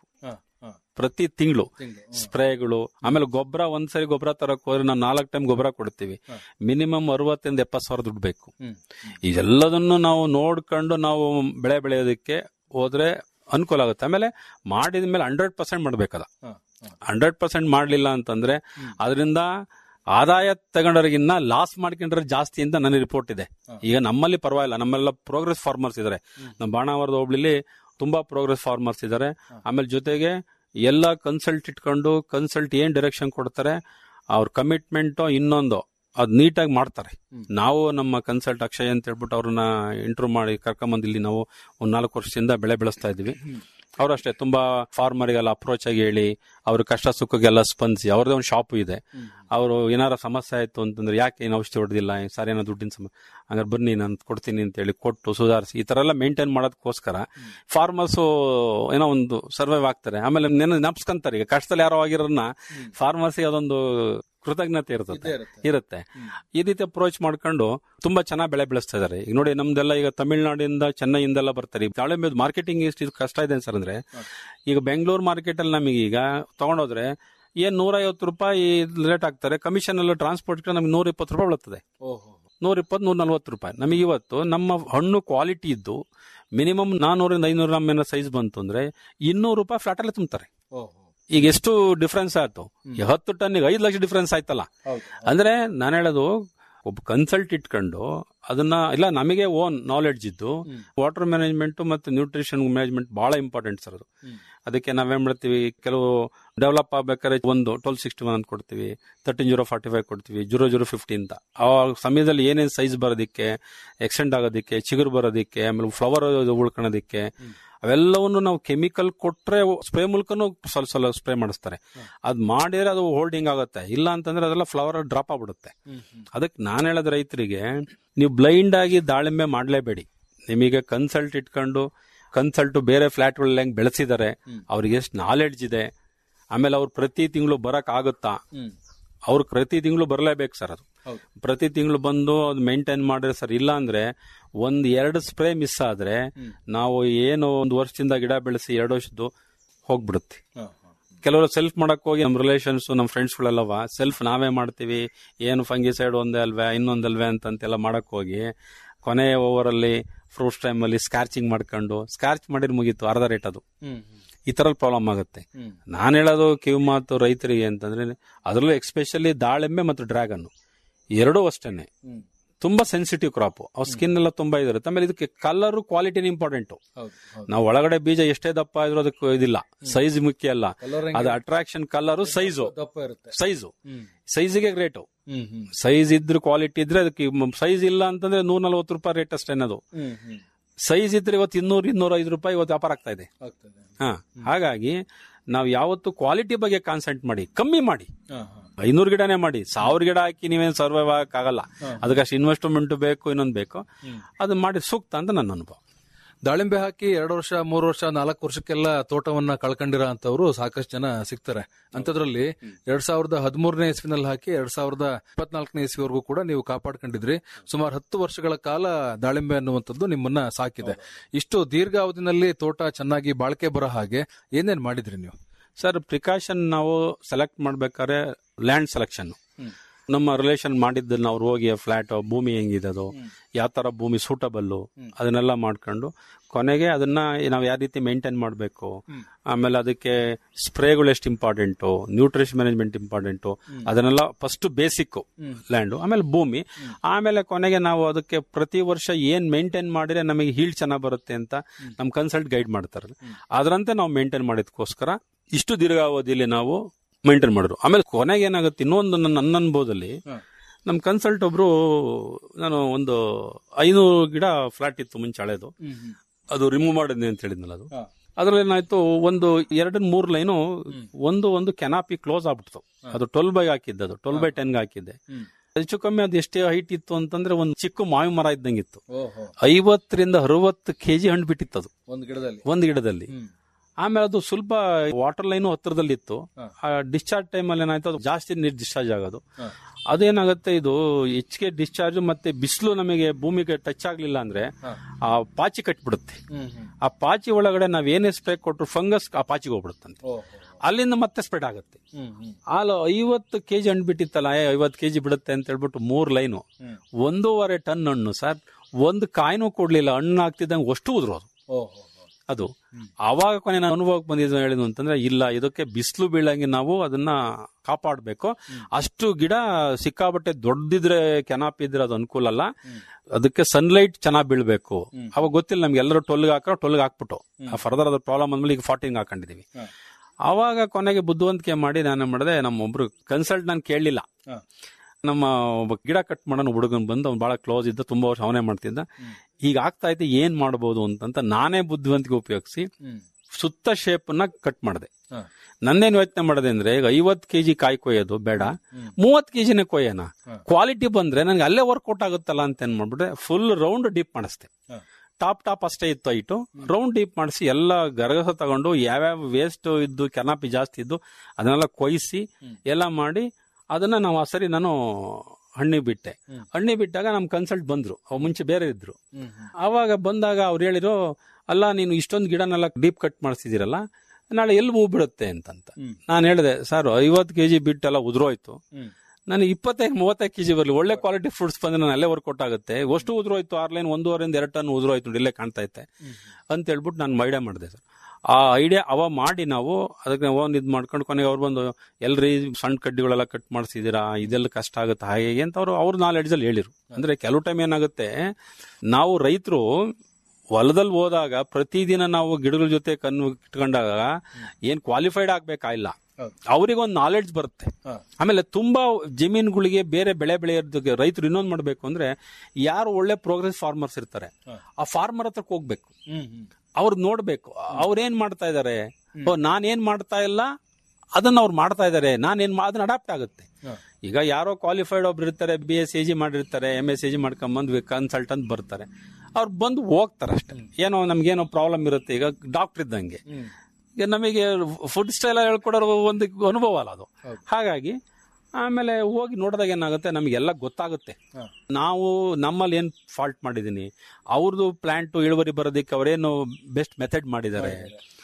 ಪ್ರತಿ ತಿಂಗಳು ಸ್ಪ್ರೇಗಳು ಆಮೇಲೆ ಗೊಬ್ಬರ ಒಂದ್ಸರಿ ಗೊಬ್ಬರ ತರಕ್ ಹೋದ್ರೆ ನಾವು ನಾಲ್ಕು ಟೈಮ್ ಗೊಬ್ಬರ ಕೊಡ್ತೀವಿ ಮಿನಿಮಮ್ ಅರವತ್ತರಿಂದ ಎಪ್ಪತ್ತು ಸಾವಿರ ದುಡ್ಡು ಬೇಕು ಇದೆಲ್ಲದನ್ನು ನಾವು ನೋಡ್ಕೊಂಡು ನಾವು ಬೆಳೆ ಬೆಳೆಯೋದಕ್ಕೆ ಹೋದ್ರೆ ಅನುಕೂಲ ಆಗುತ್ತೆ ಆಮೇಲೆ ಮಾಡಿದ ಮೇಲೆ ಹಂಡ್ರೆಡ್ ಪರ್ಸೆಂಟ್ ಮಾಡ್ಬೇಕದ ಹಂಡ್ರೆಡ್ ಪರ್ಸೆಂಟ್ ಮಾಡ್ಲಿಲ್ಲ ಅಂತಂದ್ರೆ ಅದರಿಂದ ಆದಾಯ ತಗೊಂಡವ್ರಿಗಿನ್ನ ಲಾಸ್ ಮಾಡ್ಕೊಂಡ್ರೆ ಜಾಸ್ತಿ ಅಂತ ನನ್ನ ರಿಪೋರ್ಟ್ ಇದೆ ಈಗ ನಮ್ಮಲ್ಲಿ ಪರವಾಗಿಲ್ಲ ನಮ್ಮೆಲ್ಲ ಪ್ರೋಗ್ರೆಸ್ ಫಾರ್ಮರ್ಸ್ ಇದಾರೆ ನಮ್ಮ ಬಾಣಾವರದ ಹೋಬ್ಳಿಲಿ ತುಂಬಾ ಪ್ರೋಗ್ರೆಸ್ ಫಾರ್ಮರ್ಸ್ ಇದಾರೆ ಆಮೇಲೆ ಜೊತೆಗೆ ಎಲ್ಲ ಕನ್ಸಲ್ಟ್ ಇಟ್ಕೊಂಡು ಕನ್ಸಲ್ಟ್ ಏನ್ ಡೈರೆಕ್ಷನ್ ಕೊಡ್ತಾರೆ ಅವ್ರ ಕಮಿಟ್ಮೆಂಟ್ ಇನ್ನೊಂದು ಅದ್ ನೀಟಾಗಿ ಮಾಡ್ತಾರೆ ನಾವು ನಮ್ಮ ಕನ್ಸಲ್ಟ್ ಅಕ್ಷಯ್ ಅಂತ ಹೇಳ್ಬಿಟ್ಟು ಅವ್ರನ್ನ ಇಂಟರ್ವ್ಯೂ ಮಾಡಿ ಕರ್ಕೊಂಬಂದು ಇಲ್ಲಿ ನಾವು ಒಂದ್ ನಾಲ್ಕು ವರ್ಷದಿಂದ ಬೆಳೆ ಬೆಳೆಸ್ತಾ ಇದೀವಿ ಅವ್ರು ಅಷ್ಟೇ ತುಂಬಾ ಫಾರ್ಮರಿಗೆಲ್ಲ ಅಪ್ರೋಚ್ ಆಗಿ ಹೇಳಿ ಅವ್ರ ಕಷ್ಟ ಸುಖಕ್ಕೆಲ್ಲ ಸ್ಪಂದಿಸಿ ಅವ್ರದೇ ಒಂದು ಶಾಪ್ ಇದೆ ಅವರು ಏನಾರ ಸಮಸ್ಯೆ ಆಯ್ತು ಅಂತಂದ್ರೆ ಯಾಕೆ ಏನು ಔಷಧಿ ಹೊಡೆದಿಲ್ಲ ಸರ್ ಏನೋ ದುಡ್ಡಿನ ಸಮ ಹಂಗಾರೆ ಬನ್ನಿ ನಾನು ಕೊಡ್ತೀನಿ ಅಂತ ಹೇಳಿ ಕೊಟ್ಟು ಸುಧಾರಿಸಿ ಈ ತರ ಎಲ್ಲ ಮೇಂಟೈನ್ ಮಾಡೋದಕ್ಕೋಸ್ಕರ ಫಾರ್ಮರ್ಸ್ ಏನೋ ಒಂದು ಸರ್ವೈವ್ ಆಗ್ತಾರೆ ಆಮೇಲೆ ನೆನ ನೆಪ್ಸ್ಕೊಂತಾರೆ ಈಗ ಕಷ್ಟದಲ್ಲಿ ಯಾರೋ ಆಗಿರೋನ್ನ ಫಾರ್ಮರ್ಸಿಗೆ ಅದೊಂದು ಕೃತಜ್ಞತೆ ಇರ್ತದೆ ಇರುತ್ತೆ ಈ ರೀತಿ ಅಪ್ರೋಚ್ ಮಾಡ್ಕೊಂಡು ತುಂಬಾ ಚೆನ್ನಾಗಿ ಬೆಳೆ ಬೆಳೆಸ್ತಾ ಇದಾರೆ ಈಗ ನೋಡಿ ನಮ್ದೆಲ್ಲ ಈಗ ತಮಿಳ್ನಾಡಿಂದ ಚೆನ್ನೈಯಿಂದೆಲ್ಲ ಬರ್ತಾರೆ ಈ ದಾಳಿಂಬೆ ಮಾರ್ಕೆಟಿಂಗ್ ಎಷ್ಟು ಇದು ಕಷ್ಟ ಇದೆ ಸರ್ ಅಂದ್ರೆ ಈಗ ಬೆಂಗಳೂರು ಮಾರ್ಕೆಟ್ ಅಲ್ಲಿ ನಮಗೆ ಈಗ ತಗೊಂಡೋದ್ರೆ ಏನ್ ನೂರೈವತ್ತು ರೂಪಾಯಿ ರೇಟ್ ಆಗ್ತಾರೆ ಕಮಿಷನ್ ಎಲ್ಲ ಟ್ರಾನ್ಸ್ಪೋರ್ಟ್ ನಮ್ಗೆ ನೂರ ಇಪ್ಪತ್ತು ರೂಪಾಯಿ ಬೀಳುತ್ತದೆ ನೂರ ಇಪ್ಪತ್ತು ನೂರ ನಲ್ವತ್ತು ರೂಪಾಯಿ ನಮಗೆ ಇವತ್ತು ನಮ್ಮ ಹಣ್ಣು ಕ್ವಾಲಿಟಿ ಇದ್ದು ಮಿನಿಮಮ್ ನಾನೂರಿಂದ ಐನೂರು ಗ್ರಾಮ್ ಏನೋ ಸೈಜ್ ಬಂತು ಅಂದ್ರೆ ಇನ್ನೂರು ರೂಪಾಯಿ ಫ್ಲಾಟ್ ಅಲ್ಲೇ ತುಂಬ್ತಾರೆ ಈಗ ಎಷ್ಟು ಡಿಫ್ರೆನ್ಸ್ ಆಯ್ತು ಈ ಹತ್ತು ಟನ್ನಿಗೆ ಐದು ಲಕ್ಷ ಡಿಫ್ರೆನ್ಸ್ ಆಯ್ತಲ್ಲ ಅಂದ್ರೆ ನಾನು ಹೇಳೋದು ಒಬ್ಬ ಕನ್ಸಲ್ಟ್ ಇಟ್ಕೊಂಡು ಅದನ್ನ ಇಲ್ಲ ನಮಗೆ ಓನ್ ನಾಲೆಡ್ಜ್ ಇದ್ದು ವಾಟರ್ ಮ್ಯಾನೇಜ್ಮೆಂಟ್ ಮತ್ತು ನ್ಯೂಟ್ರಿಷನ್ ಮ್ಯಾನೇಜ್ಮೆಂಟ್ ಬಹಳ ಇಂಪಾರ್ಟೆಂಟ್ ಸರ್ ಅದು ಅದಕ್ಕೆ ನಾವೇನ್ ಮಾಡ್ತೀವಿ ಕೆಲವು ಡೆವಲಪ್ ಆಗ್ಬೇಕಾದ್ರೆ ಒಂದು ಟ್ವೆಲ್ ಸಿಕ್ಸ್ಟಿ ಒನ್ ಅಂತ ಕೊಡ್ತೀವಿ ತರ್ಟೀನ್ ಜೀರೋ ಫಾರ್ಟಿ ಫೈವ್ ಕೊಡ್ತೀವಿ ಜೀರೋ ಜೀರೋ ಫಿಫ್ಟಿ ಅಂತ ಆ ಸಮಯದಲ್ಲಿ ಏನೇನು ಸೈಜ್ ಬರೋದಕ್ಕೆ ಎಕ್ಸ್ಟೆಂಡ್ ಆಗೋದಕ್ಕೆ ಚಿಗುರು ಬರೋದಕ್ಕೆ ಆಮೇಲೆ ಫ್ಲವರ್ ಉಳ್ಕೊಳೋದಕ್ಕೆ ಅವೆಲ್ಲವನ್ನು ನಾವು ಕೆಮಿಕಲ್ ಕೊಟ್ರೆ ಸ್ಪ್ರೇ ಮೂಲಕನೂ ಸ್ವಲ್ಪ ಸ್ವಲ್ಪ ಸ್ಪ್ರೇ ಮಾಡಿಸ್ತಾರೆ ಅದ್ ಮಾಡಿದ್ರೆ ಅದು ಹೋಲ್ಡಿಂಗ್ ಆಗುತ್ತೆ ಇಲ್ಲ ಅಂತಂದ್ರೆ ಅದೆಲ್ಲ ಫ್ಲವರ್ ಡ್ರಾಪ್ ಆಗ್ಬಿಡುತ್ತೆ ಅದಕ್ಕೆ ನಾನು ಹೇಳೋದು ರೈತರಿಗೆ ನೀವು ಬ್ಲೈಂಡ್ ಆಗಿ ದಾಳಿಂಬೆ ಮಾಡ್ಲೇಬೇಡಿ ನಿಮಗೆ ಕನ್ಸಲ್ಟ್ ಇಟ್ಕೊಂಡು ಕನ್ಸಲ್ಟ್ ಬೇರೆ ಫ್ಲಾಟ್ಗಳಲ್ಲಿ ಹೆಂಗ್ ಬೆಳೆಸಿದ್ದಾರೆ ಅವ್ರಿಗೆ ಎಷ್ಟು ನಾಲೆಡ್ಜ್ ಇದೆ ಆಮೇಲೆ ಅವ್ರು ಪ್ರತಿ ತಿಂಗಳು ಬರಕ್ ಆಗುತ್ತಾ ಅವ್ರು ಪ್ರತಿ ತಿಂಗಳು ಬರಲೇಬೇಕು ಸರ್ ಅದು ಪ್ರತಿ ತಿಂಗಳು ಬಂದು ಅದು ಮೇಂಟೈನ್ ಮಾಡಿದ್ರೆ ಸರ್ ಇಲ್ಲ ಅಂದ್ರೆ ಒಂದ್ ಎರಡು ಸ್ಪ್ರೇ ಮಿಸ್ ಆದ್ರೆ ನಾವು ಏನು ಒಂದು ವರ್ಷದಿಂದ ಗಿಡ ಬೆಳೆಸಿ ಎರಡು ವರ್ಷದ್ದು ಹೋಗ್ಬಿಡುತ್ತೆ ಕೆಲವರು ಸೆಲ್ಫ್ ಮಾಡಕ್ ಹೋಗಿ ನಮ್ಮ ರಿಲೇಷನ್ಸ್ ನಮ್ಮ ಫ್ರೆಂಡ್ಸ್ ಗಳೆಲ್ಲವ ಸೆಲ್ಫ್ ನಾವೇ ಮಾಡ್ತೀವಿ ಏನು ಫಂಗಿಸೈಡ್ ಒಂದೇ ಅಲ್ವೇ ಇನ್ನೊಂದಲ್ವೇ ಅಂತಂತೆಲ್ಲ ಮಾಡಕ್ ಹೋಗಿ ಕೊನೆ ಓವರ್ ಅಲ್ಲಿ ಫ್ರೂಟ್ಸ್ ಟೈಮ್ ಅಲ್ಲಿ ಸ್ಕ್ರಾಚಿಂಗ್ ಮಾಡ್ಕೊಂಡು ಸ್ಕ್ರಾಚ್ ಮಾಡಿದ್ರೆ ಮುಗೀತು ಅರ್ಧ ರೇಟ್ ಅದು ಈ ತರ ಪ್ರಾಬ್ಲಮ್ ಆಗುತ್ತೆ ನಾನು ಹೇಳೋದು ಕಿವಿ ಮಾತು ರೈತರಿಗೆ ಅಂತಂದ್ರೆ ಅದರಲ್ಲೂ ಎಕ್ಸ್ಪೆಷಲಿ ದಾಳಿಂಬೆ ಮತ್ತು ಡ್ರ್ಯಾಗನ್ ಎರಡೂ ಅಷ್ಟೇನೆ ತುಂಬಾ ಸೆನ್ಸಿಟಿವ್ ಕ್ರಾಪ್ ಅವ್ರ ಸ್ಕಿನ್ ಎಲ್ಲ ತುಂಬಾ ಇದಿರುತ್ತೆ ಆಮೇಲೆ ಇದಕ್ಕೆ ಕಲರ್ ಕ್ವಾಲಿಟಿನ ಇಂಪಾರ್ಟೆಂಟ್ ನಾವು ಒಳಗಡೆ ಬೀಜ ಎಷ್ಟೇ ದಪ್ಪ ಇದ್ರೂ ಅದಕ್ಕೆ ಇದಿಲ್ಲ ಸೈಜ್ ಮುಖ್ಯ ಅಲ್ಲ ಅದು ಅಟ್ರಾಕ್ಷನ್ ಕಲರ್ ಸೈಜು ದಪ್ಪ ಇರುತ್ತೆ ಸೈಜು ಸೈಜಿಗೆ ರೇಟು ಸೈಜ್ ಇದ್ರೆ ಕ್ವಾಲಿಟಿ ಇದ್ರೆ ಅದಕ್ಕೆ ಸೈಜ್ ಇಲ್ಲ ಅಂತಂದ್ರೆ ನೂರ ನಲ್ವತ್ತು ರೂಪಾಯಿ ರೇಟ್ ಅಷ್ಟೇ ಅದು ಸೈಜ್ ಇದ್ರೆ ಇವತ್ತು ಇನ್ನೂರು ಇನ್ನೂರ ಐದು ರೂಪಾಯಿ ಇವತ್ತು ವ್ಯಾಪಾರ ಆಗ್ತಾ ಇದೆ ಹಾ ಹಾಗಾಗಿ ನಾವು ಯಾವತ್ತು ಕ್ವಾಲಿಟಿ ಬಗ್ಗೆ ಕಾನ್ಸಂಟ್ ಮಾಡಿ ಕಮ್ಮಿ ಮಾಡಿ ಐನೂರು ಗಿಡನೇ ಮಾಡಿ ಸಾವಿರ ಗಿಡ ಹಾಕಿ ನೀವೇನು ಸರ್ವೈವ್ ಆಗಕ್ಕಾಗಲ್ಲ ಅದಕ್ಕಷ್ಟು ಇನ್ವೆಸ್ಟ್ಮೆಂಟ್ ಬೇಕು ಇನ್ನೊಂದು ಬೇಕು ಅದು ಮಾಡಿ ಸೂಕ್ತ ಅಂತ ನನ್ನ ಅನುಭವ ದಾಳಿಂಬೆ ಹಾಕಿ ಎರಡು ವರ್ಷ ಮೂರು ವರ್ಷ ನಾಲ್ಕು ವರ್ಷಕ್ಕೆಲ್ಲ ತೋಟವನ್ನ ಕಳ್ಕೊಂಡಿರೋ ಅಂತವ್ರು ಸಾಕಷ್ಟು ಜನ ಸಿಗ್ತಾರೆ ಅಂತದ್ರಲ್ಲಿ ಎರಡ್ ಸಾವಿರದ ಹದಿಮೂರನೇ ಇಸ್ವಿನಲ್ಲಿ ಹಾಕಿ ಎರಡ್ ಸಾವಿರದ ಇಪ್ಪತ್ನಾಲ್ಕನೇ ಇಸ್ವಿವರೆಗೂ ಕೂಡ ನೀವು ಕಾಪಾಡ್ಕೊಂಡಿದ್ರಿ ಸುಮಾರು ಹತ್ತು ವರ್ಷಗಳ ಕಾಲ ದಾಳಿಂಬೆ ಅನ್ನುವಂಥದ್ದು ನಿಮ್ಮನ್ನ ಸಾಕಿದೆ ಇಷ್ಟು ದೀರ್ಘಾವಧಿನಲ್ಲಿ ತೋಟ ಚೆನ್ನಾಗಿ ಬಾಳಿಕೆ ಬರೋ ಹಾಗೆ ಏನೇನ್ ಮಾಡಿದ್ರಿ ನೀವು ಸರ್ ಪ್ರಿಕಾಷನ್ ನಾವು ಸೆಲೆಕ್ಟ್ ಮಾಡ್ಬೇಕಾದ್ರೆ ಲ್ಯಾಂಡ್ ಸೆಲೆಕ್ಷನ್ ನಮ್ಮ ರಿಲೇಷನ್ ಮಾಡಿದ್ದನ್ನ ಅವ್ರು ಹೋಗಿ ಫ್ಲಾಟ್ ಭೂಮಿ ಹೆಂಗಿದೆ ಅದು ಯಾವ ತರ ಭೂಮಿ ಸೂಟಬಲ್ ಅದನ್ನೆಲ್ಲ ಮಾಡ್ಕೊಂಡು ಕೊನೆಗೆ ಅದನ್ನ ನಾವು ಯಾವ ರೀತಿ ಮೇಂಟೈನ್ ಮಾಡಬೇಕು ಆಮೇಲೆ ಅದಕ್ಕೆ ಸ್ಪ್ರೇಗಳು ಎಷ್ಟು ಇಂಪಾರ್ಟೆಂಟು ನ್ಯೂಟ್ರಿಷನ್ ಮ್ಯಾನೇಜ್ಮೆಂಟ್ ಇಂಪಾರ್ಟೆಂಟು ಅದನ್ನೆಲ್ಲ ಫಸ್ಟ್ ಬೇಸಿಕ್ ಲ್ಯಾಂಡು ಆಮೇಲೆ ಭೂಮಿ ಆಮೇಲೆ ಕೊನೆಗೆ ನಾವು ಅದಕ್ಕೆ ಪ್ರತಿ ವರ್ಷ ಏನ್ ಮೇಂಟೈನ್ ಮಾಡಿದ್ರೆ ನಮಗೆ ಹೀಲ್ಡ್ ಚೆನ್ನಾಗಿ ಬರುತ್ತೆ ಅಂತ ನಮ್ ಕನ್ಸಲ್ಟ್ ಗೈಡ್ ಮಾಡ್ತಾರೆ ಅದರಂತೆ ನಾವು ಮೇಂಟೈನ್ ಮಾಡಿದ್ಕೋಸ್ಕರ ಇಷ್ಟು ದೀರ್ಘಾವಧಿಯಲ್ಲಿ ನಾವು ಮೇಂಟೈನ್ ಮಾಡಿದ್ರು ಆಮೇಲೆ ಕೊನೆಗೆ ಏನಾಗುತ್ತೆ ಇನ್ನೊಂದು ನನ್ನ ನನ್ನ ಅನುಭವದಲ್ಲಿ ನಮ್ ಕನ್ಸಲ್ಟ್ ಒಬ್ರು ನಾನು ಒಂದು ಐನೂರು ಗಿಡ ಫ್ಲಾಟ್ ಇತ್ತು ಮುಂಚೆ ಹಳೇದು ಅದು ರಿಮೂವ್ ಮಾಡಿದ್ನಿ ಅಂತ ಹೇಳಿದ್ನಲ್ಲ ಅದು ಅದ್ರಲ್ಲಿ ಏನಾಯ್ತು ಒಂದು ಎರಡು ಮೂರು ಲೈನು ಒಂದು ಒಂದು ಕೆನಾಪಿ ಕ್ಲೋಸ್ ಆಗ್ಬಿಡ್ತು ಅದು ಟ್ವೆಲ್ ಬೈ ಹಾಕಿದ್ದೆ ಅದು ಟ್ವೆಲ್ ಬೈ ಟೆನ್ಗೆ ಹಾಕಿದ್ದೆ ಹೆಚ್ಚು ಕಮ್ಮಿ ಅದು ಎಷ್ಟೇ ಹೈಟ್ ಇತ್ತು ಅಂತಂದ್ರೆ ಒಂದು ಚಿಕ್ಕ ಮಾವಿ ಮರ ಇದ್ದಂಗಿತ್ತು ಐವತ್ತರಿಂದ ಅರವತ್ತು ಕೆಜಿ ಹಣ್ಣು ಬಿಟ್ಟಿತ್ತು ಅದು ಒಂದು ಗಿಡದಲ್ಲಿ ಒಂದು ಗಿಡದಲ್ಲಿ ಆಮೇಲೆ ಅದು ಸ್ವಲ್ಪ ವಾಟರ್ ಲೈನು ಹತ್ರದಲ್ಲಿ ಇತ್ತು ಆ ಡಿಸ್ಚಾರ್ಜ್ ಟೈಮಲ್ಲಿ ಏನಾಯ್ತು ಅದು ಜಾಸ್ತಿ ನೀರು ಡಿಸ್ಚಾರ್ಜ್ ಆಗೋದು ಅದೇನಾಗುತ್ತೆ ಇದು ಹೆಚ್ಚಿಗೆ ಡಿಸ್ಚಾರ್ಜ್ ಮತ್ತೆ ಬಿಸಿಲು ನಮಗೆ ಭೂಮಿಗೆ ಟಚ್ ಆಗ್ಲಿಲ್ಲ ಅಂದ್ರೆ ಆ ಪಾಚಿ ಕಟ್ಬಿಡುತ್ತೆ ಆ ಪಾಚಿ ಒಳಗಡೆ ನಾವ್ ಏನೇ ಸ್ಪ್ರೇ ಕೊಟ್ಟರು ಫಂಗಸ್ ಆ ಪಾಚಿಗೆ ಹೋಗ್ಬಿಡುತ್ತಂತೆ ಅಲ್ಲಿಂದ ಮತ್ತೆ ಸ್ಪ್ರೆಡ್ ಆಗುತ್ತೆ ಹಾಲು ಐವತ್ತು ಕೆಜಿ ಹಣ್ಣು ಬಿಟ್ಟಿತ್ತಲ್ಲ ಏ ಐವತ್ತು ಕೆಜಿ ಬಿಡುತ್ತೆ ಅಂತ ಹೇಳ್ಬಿಟ್ಟು ಮೂರ್ ಲೈನು ಒಂದೂವರೆ ಟನ್ ಹಣ್ಣು ಸರ್ ಒಂದು ಕಾಯಿನೂ ಕೊಡ್ಲಿಲ್ಲ ಹಣ್ಣು ಆಗ್ತಿದ್ದಂಗೆ ಅಷ್ಟು ಉದ್ರೋದು ಅದು ಆವಾಗ ಕೊನೆ ನಾನು ಅನುಭವಕ್ಕೆ ಬಂದಿದ್ದು ಹೇಳಿದ್ನು ಅಂತಂದ್ರೆ ಇಲ್ಲ ಇದಕ್ಕೆ ಬಿಸಿಲು ಬೀಳಂಗೆ ನಾವು ಅದನ್ನ ಕಾಪಾಡಬೇಕು ಅಷ್ಟು ಗಿಡ ಸಿಕ್ಕಾಬಟ್ಟೆ ದೊಡ್ಡದಿದ್ರೆ ಕೆನಾಪ್ ಇದ್ರೆ ಅದು ಅನುಕೂಲ ಅಲ್ಲ ಅದಕ್ಕೆ ಸನ್ಲೈಟ್ ಚೆನ್ನಾಗಿ ಬೀಳ್ಬೇಕು ಅವಾಗ ಗೊತ್ತಿಲ್ಲ ನಮ್ಗೆ ಎಲ್ಲರೂ ಟೊಲ್ಗೆ ಹಾಕೋ ಟೊಲ್ಗೆ ಹಾಕ್ಬಿಟ್ಟು ಫರ್ದರ್ ಅದ್ರ ಪ್ರಾಬ್ಲಮ್ ಅಂದ್ಮೇಲೆ ಈಗ ಫಾರ್ಟಿಂಗ್ ಹಾಕೊಂಡಿದೀವಿ ಆವಾಗ ಕೊನೆಗೆ ಬುದ್ಧಿವಂತಿಕೆ ಮಾಡಿ ನಾನು ಮಾಡಿದೆ ನಮ್ಮೊಬ್ರು ಕನ್ಸಲ್ಟ್ ನಾನು ಕೇಳಲಿಲ್ಲ ನಮ್ಮ ಒಬ್ಬ ಗಿಡ ಕಟ್ ಮಾಡೋಣ ಹುಡುಗನ್ ಬಂದು ಅವ್ನು ಬಹಳ ಕ್ಲೋಸ್ ಇದ್ದ ತುಂಬಾ ವರ್ಷ ಅವನೇ ಮಾಡ್ತಿದ್ದ ಈಗ ಆಗ್ತಾ ಐತೆ ಏನ್ ಮಾಡಬಹುದು ಅಂತಂತ ನಾನೇ ಬುದ್ಧಿವಂತಿಕೆ ಉಪಯೋಗಿಸಿ ಸುತ್ತ ಶೇಪ್ ನ ಕಟ್ ಮಾಡಿದೆ ನಂದೇನು ಯೋಚನೆ ಮಾಡಿದೆ ಅಂದ್ರೆ ಈಗ ಐವತ್ ಕೆಜಿ ಕಾಯಿ ಕೊಯ್ಯೋದು ಬೇಡ ಮೂವತ್ ಕೆಜಿನೇ ಕೊಯ್ಯೋಣ ಕ್ವಾಲಿಟಿ ಬಂದ್ರೆ ನನಗೆ ಅಲ್ಲೇ ವರ್ಕೌಟ್ ಆಗುತ್ತಲ್ಲ ಅಂತ ಏನ್ ಮಾಡ್ಬಿಟ್ರೆ ಫುಲ್ ರೌಂಡ್ ಡೀಪ್ ಮಾಡಿಸ್ದೆ ಟಾಪ್ ಟಾಪ್ ಅಷ್ಟೇ ಇತ್ತು ಐಟು ರೌಂಡ್ ಡೀಪ್ ಮಾಡಿಸಿ ಎಲ್ಲ ಗರಗಸ ತಗೊಂಡು ಯಾವ್ಯಾವ ವೇಸ್ಟ್ ಇದ್ದು ಕೆನಾಪಿ ಜಾಸ್ತಿ ಇದ್ದು ಅದನ್ನೆಲ್ಲ ಕೊಯ್ಸಿ ಎಲ್ಲ ಮಾಡಿ ಅದನ್ನ ನಾವು ಆ ಸರಿ ನಾನು ಹಣ್ಣಿಗೆ ಬಿಟ್ಟೆ ಹಣ್ಣಿಗೆ ಬಿಟ್ಟಾಗ ನಮ್ ಕನ್ಸಲ್ಟ್ ಬಂದ್ರು ಅವ್ ಮುಂಚೆ ಬೇರೆ ಇದ್ರು ಆವಾಗ ಬಂದಾಗ ಅವ್ರು ಹೇಳಿರೋ ಅಲ್ಲ ನೀನು ಇಷ್ಟೊಂದು ಗಿಡನೆಲ್ಲ ಡೀಪ್ ಕಟ್ ಮಾಡಿಸಿದಿರಲ್ಲ ನಾಳೆ ಎಲ್ಲಿ ಹೂ ಬಿಡುತ್ತೆ ಅಂತಂತ ನಾನು ಹೇಳಿದೆ ಸರ್ ಐವತ್ತು ಕೆಜಿ ಬಿಟ್ಟೆಲ್ಲ ಉದುರೋಯ್ತು ನನಗೆ ಇಪ್ಪತ್ತೈದು ಮೂವತ್ತೈದು ಕೆಜಿ ಬರಲಿ ಒಳ್ಳೆ ಕ್ವಾಲಿಟಿ ಫ್ರೂಟ್ಸ್ ಬಂದ್ರೆ ನಾನು ಅಲ್ಲೇ ವರ್ಕೌಟ್ ಆಗುತ್ತೆ ಅಷ್ಟು ಉದುರೋಯ್ತು ಆರ್ ಲೈನ್ ಒಂದೂವರೆಯಿಂದ ಎರಡು ಟನ್ ಉದುರೋಯ್ತು ಇಲ್ಲೇ ಕಾಣ್ತಾ ಐತೆ ಅಂತ ಹೇಳ್ಬಿಟ್ಟು ನಾನು ಐಡಿಯಾ ಮಾಡಿದೆ ಸರ್ ಆ ಐಡಿಯಾ ಅವ ಮಾಡಿ ನಾವು ಅದಕ್ಕೆ ಒಂದು ಇದು ಮಾಡ್ಕೊಂಡು ಕೊನೆಗೆ ಅವ್ರು ಬಂದು ಎಲ್ರಿ ಸಣ್ಣ ಕಡ್ಡಿಗಳೆಲ್ಲ ಕಟ್ ಮಾಡಿಸಿದೀರಾ ಇದೆಲ್ಲ ಕಷ್ಟ ಆಗುತ್ತೆ ಹಾಗೆ ಹೀಗೆ ಅಂತ ಅವರು ಅವ್ರ ನಾಲೆಡ್ಜ್ ಅಲ್ಲಿ ಹೇಳಿರು ಅಂದ್ರೆ ಕೆಲವು ಟೈಮ್ ಏನಾಗುತ್ತೆ ನಾವು ರೈತರು ಹೊಲದಲ್ಲಿ ಹೋದಾಗ ಪ್ರತಿದಿನ ನಾವು ಗಿಡಗಳ ಜೊತೆ ಕಣ್ಣು ಇಟ್ಕೊಂಡಾಗ ಏನ್ ಕ್ವಾಲಿಫೈಡ್ ಆಗ್ಬೇಕಾಗಿಲ್ಲ ಅವ್ರಿಗೊಂದು ನಾಲೆಡ್ಜ್ ಬರುತ್ತೆ ಆಮೇಲೆ ತುಂಬಾ ಜಮೀನುಗಳಿಗೆ ಬೇರೆ ಬೆಳೆ ಬೆಳೆಯೋದಕ್ಕೆ ರೈತರು ಇನ್ನೊಂದು ಮಾಡ್ಬೇಕು ಅಂದ್ರೆ ಯಾರು ಒಳ್ಳೆ ಪ್ರೋಗ್ರೆಸ್ ಫಾರ್ಮರ್ಸ್ ಇರ್ತಾರೆ ಆ ಫಾರ್ಮರ್ ಹತ್ರಕ್ಕೆ ಹೋಗ್ಬೇಕು ಅವ್ರು ನೋಡ್ಬೇಕು ಅವ್ರೇನ್ ಮಾಡ್ತಾ ಇದಾರೆ ಓ ನಾನೇನ್ ಮಾಡ್ತಾ ಇಲ್ಲ ಅದನ್ನ ಅವ್ರು ಮಾಡ್ತಾ ಇದಾರೆ ನಾನೇನ್ ಮಾ- ಅದನ್ನ ಅಡಾಪ್ಟ್ ಆಗುತ್ತೆ ಈಗ ಯಾರೋ ಕ್ವಾಲಿಫೈಡ್ ಒಬ್ರು ಇರ್ತಾರೆ ಬಿ ಎಸ್ ಸಿ ಜಿ ಮಾಡಿರ್ತಾರೆ ಎಂ ಎಸ್ ಸಿ ಜಿ ಮಾಡ್ಕೊಂಬಂದು ಕನ್ಸಲ್ಟೆಂಟ್ ಬರ್ತಾರೆ ಅವ್ರು ಬಂದು ಹೋಗ್ತಾರೆ ಅಷ್ಟೇ ಏನೋ ನಮ್ಗೇನೋ ಪ್ರಾಬ್ಲಮ್ ಇರುತ್ತೆ ಈಗ ಡಾಕ್ಟರ್ ಇದ್ದಂಗೆ ಈಗ ನಮಗೆ ಫುಡ್ ಸ್ಟೈಲ್ ಹೇಳ್ಕೊಡೋ ಒಂದು ಅನುಭವ ಅಲ್ಲ ಅದು ಹಾಗಾಗಿ ಆಮೇಲೆ ಹೋಗಿ ನೋಡಿದಾಗ ಏನಾಗುತ್ತೆ ನಮಗೆಲ್ಲ ಗೊತ್ತಾಗುತ್ತೆ ನಾವು ನಮ್ಮಲ್ಲಿ ಏನ್ ಫಾಲ್ಟ್ ಮಾಡಿದೀನಿ ಅವ್ರದ್ದು ಪ್ಲಾಂಟ್ ಇಳುವರಿ ಬರೋದಕ್ಕೆ ಅವರೇನು ಬೆಸ್ಟ್ ಮೆಥಡ್ ಮಾಡಿದ್ದಾರೆ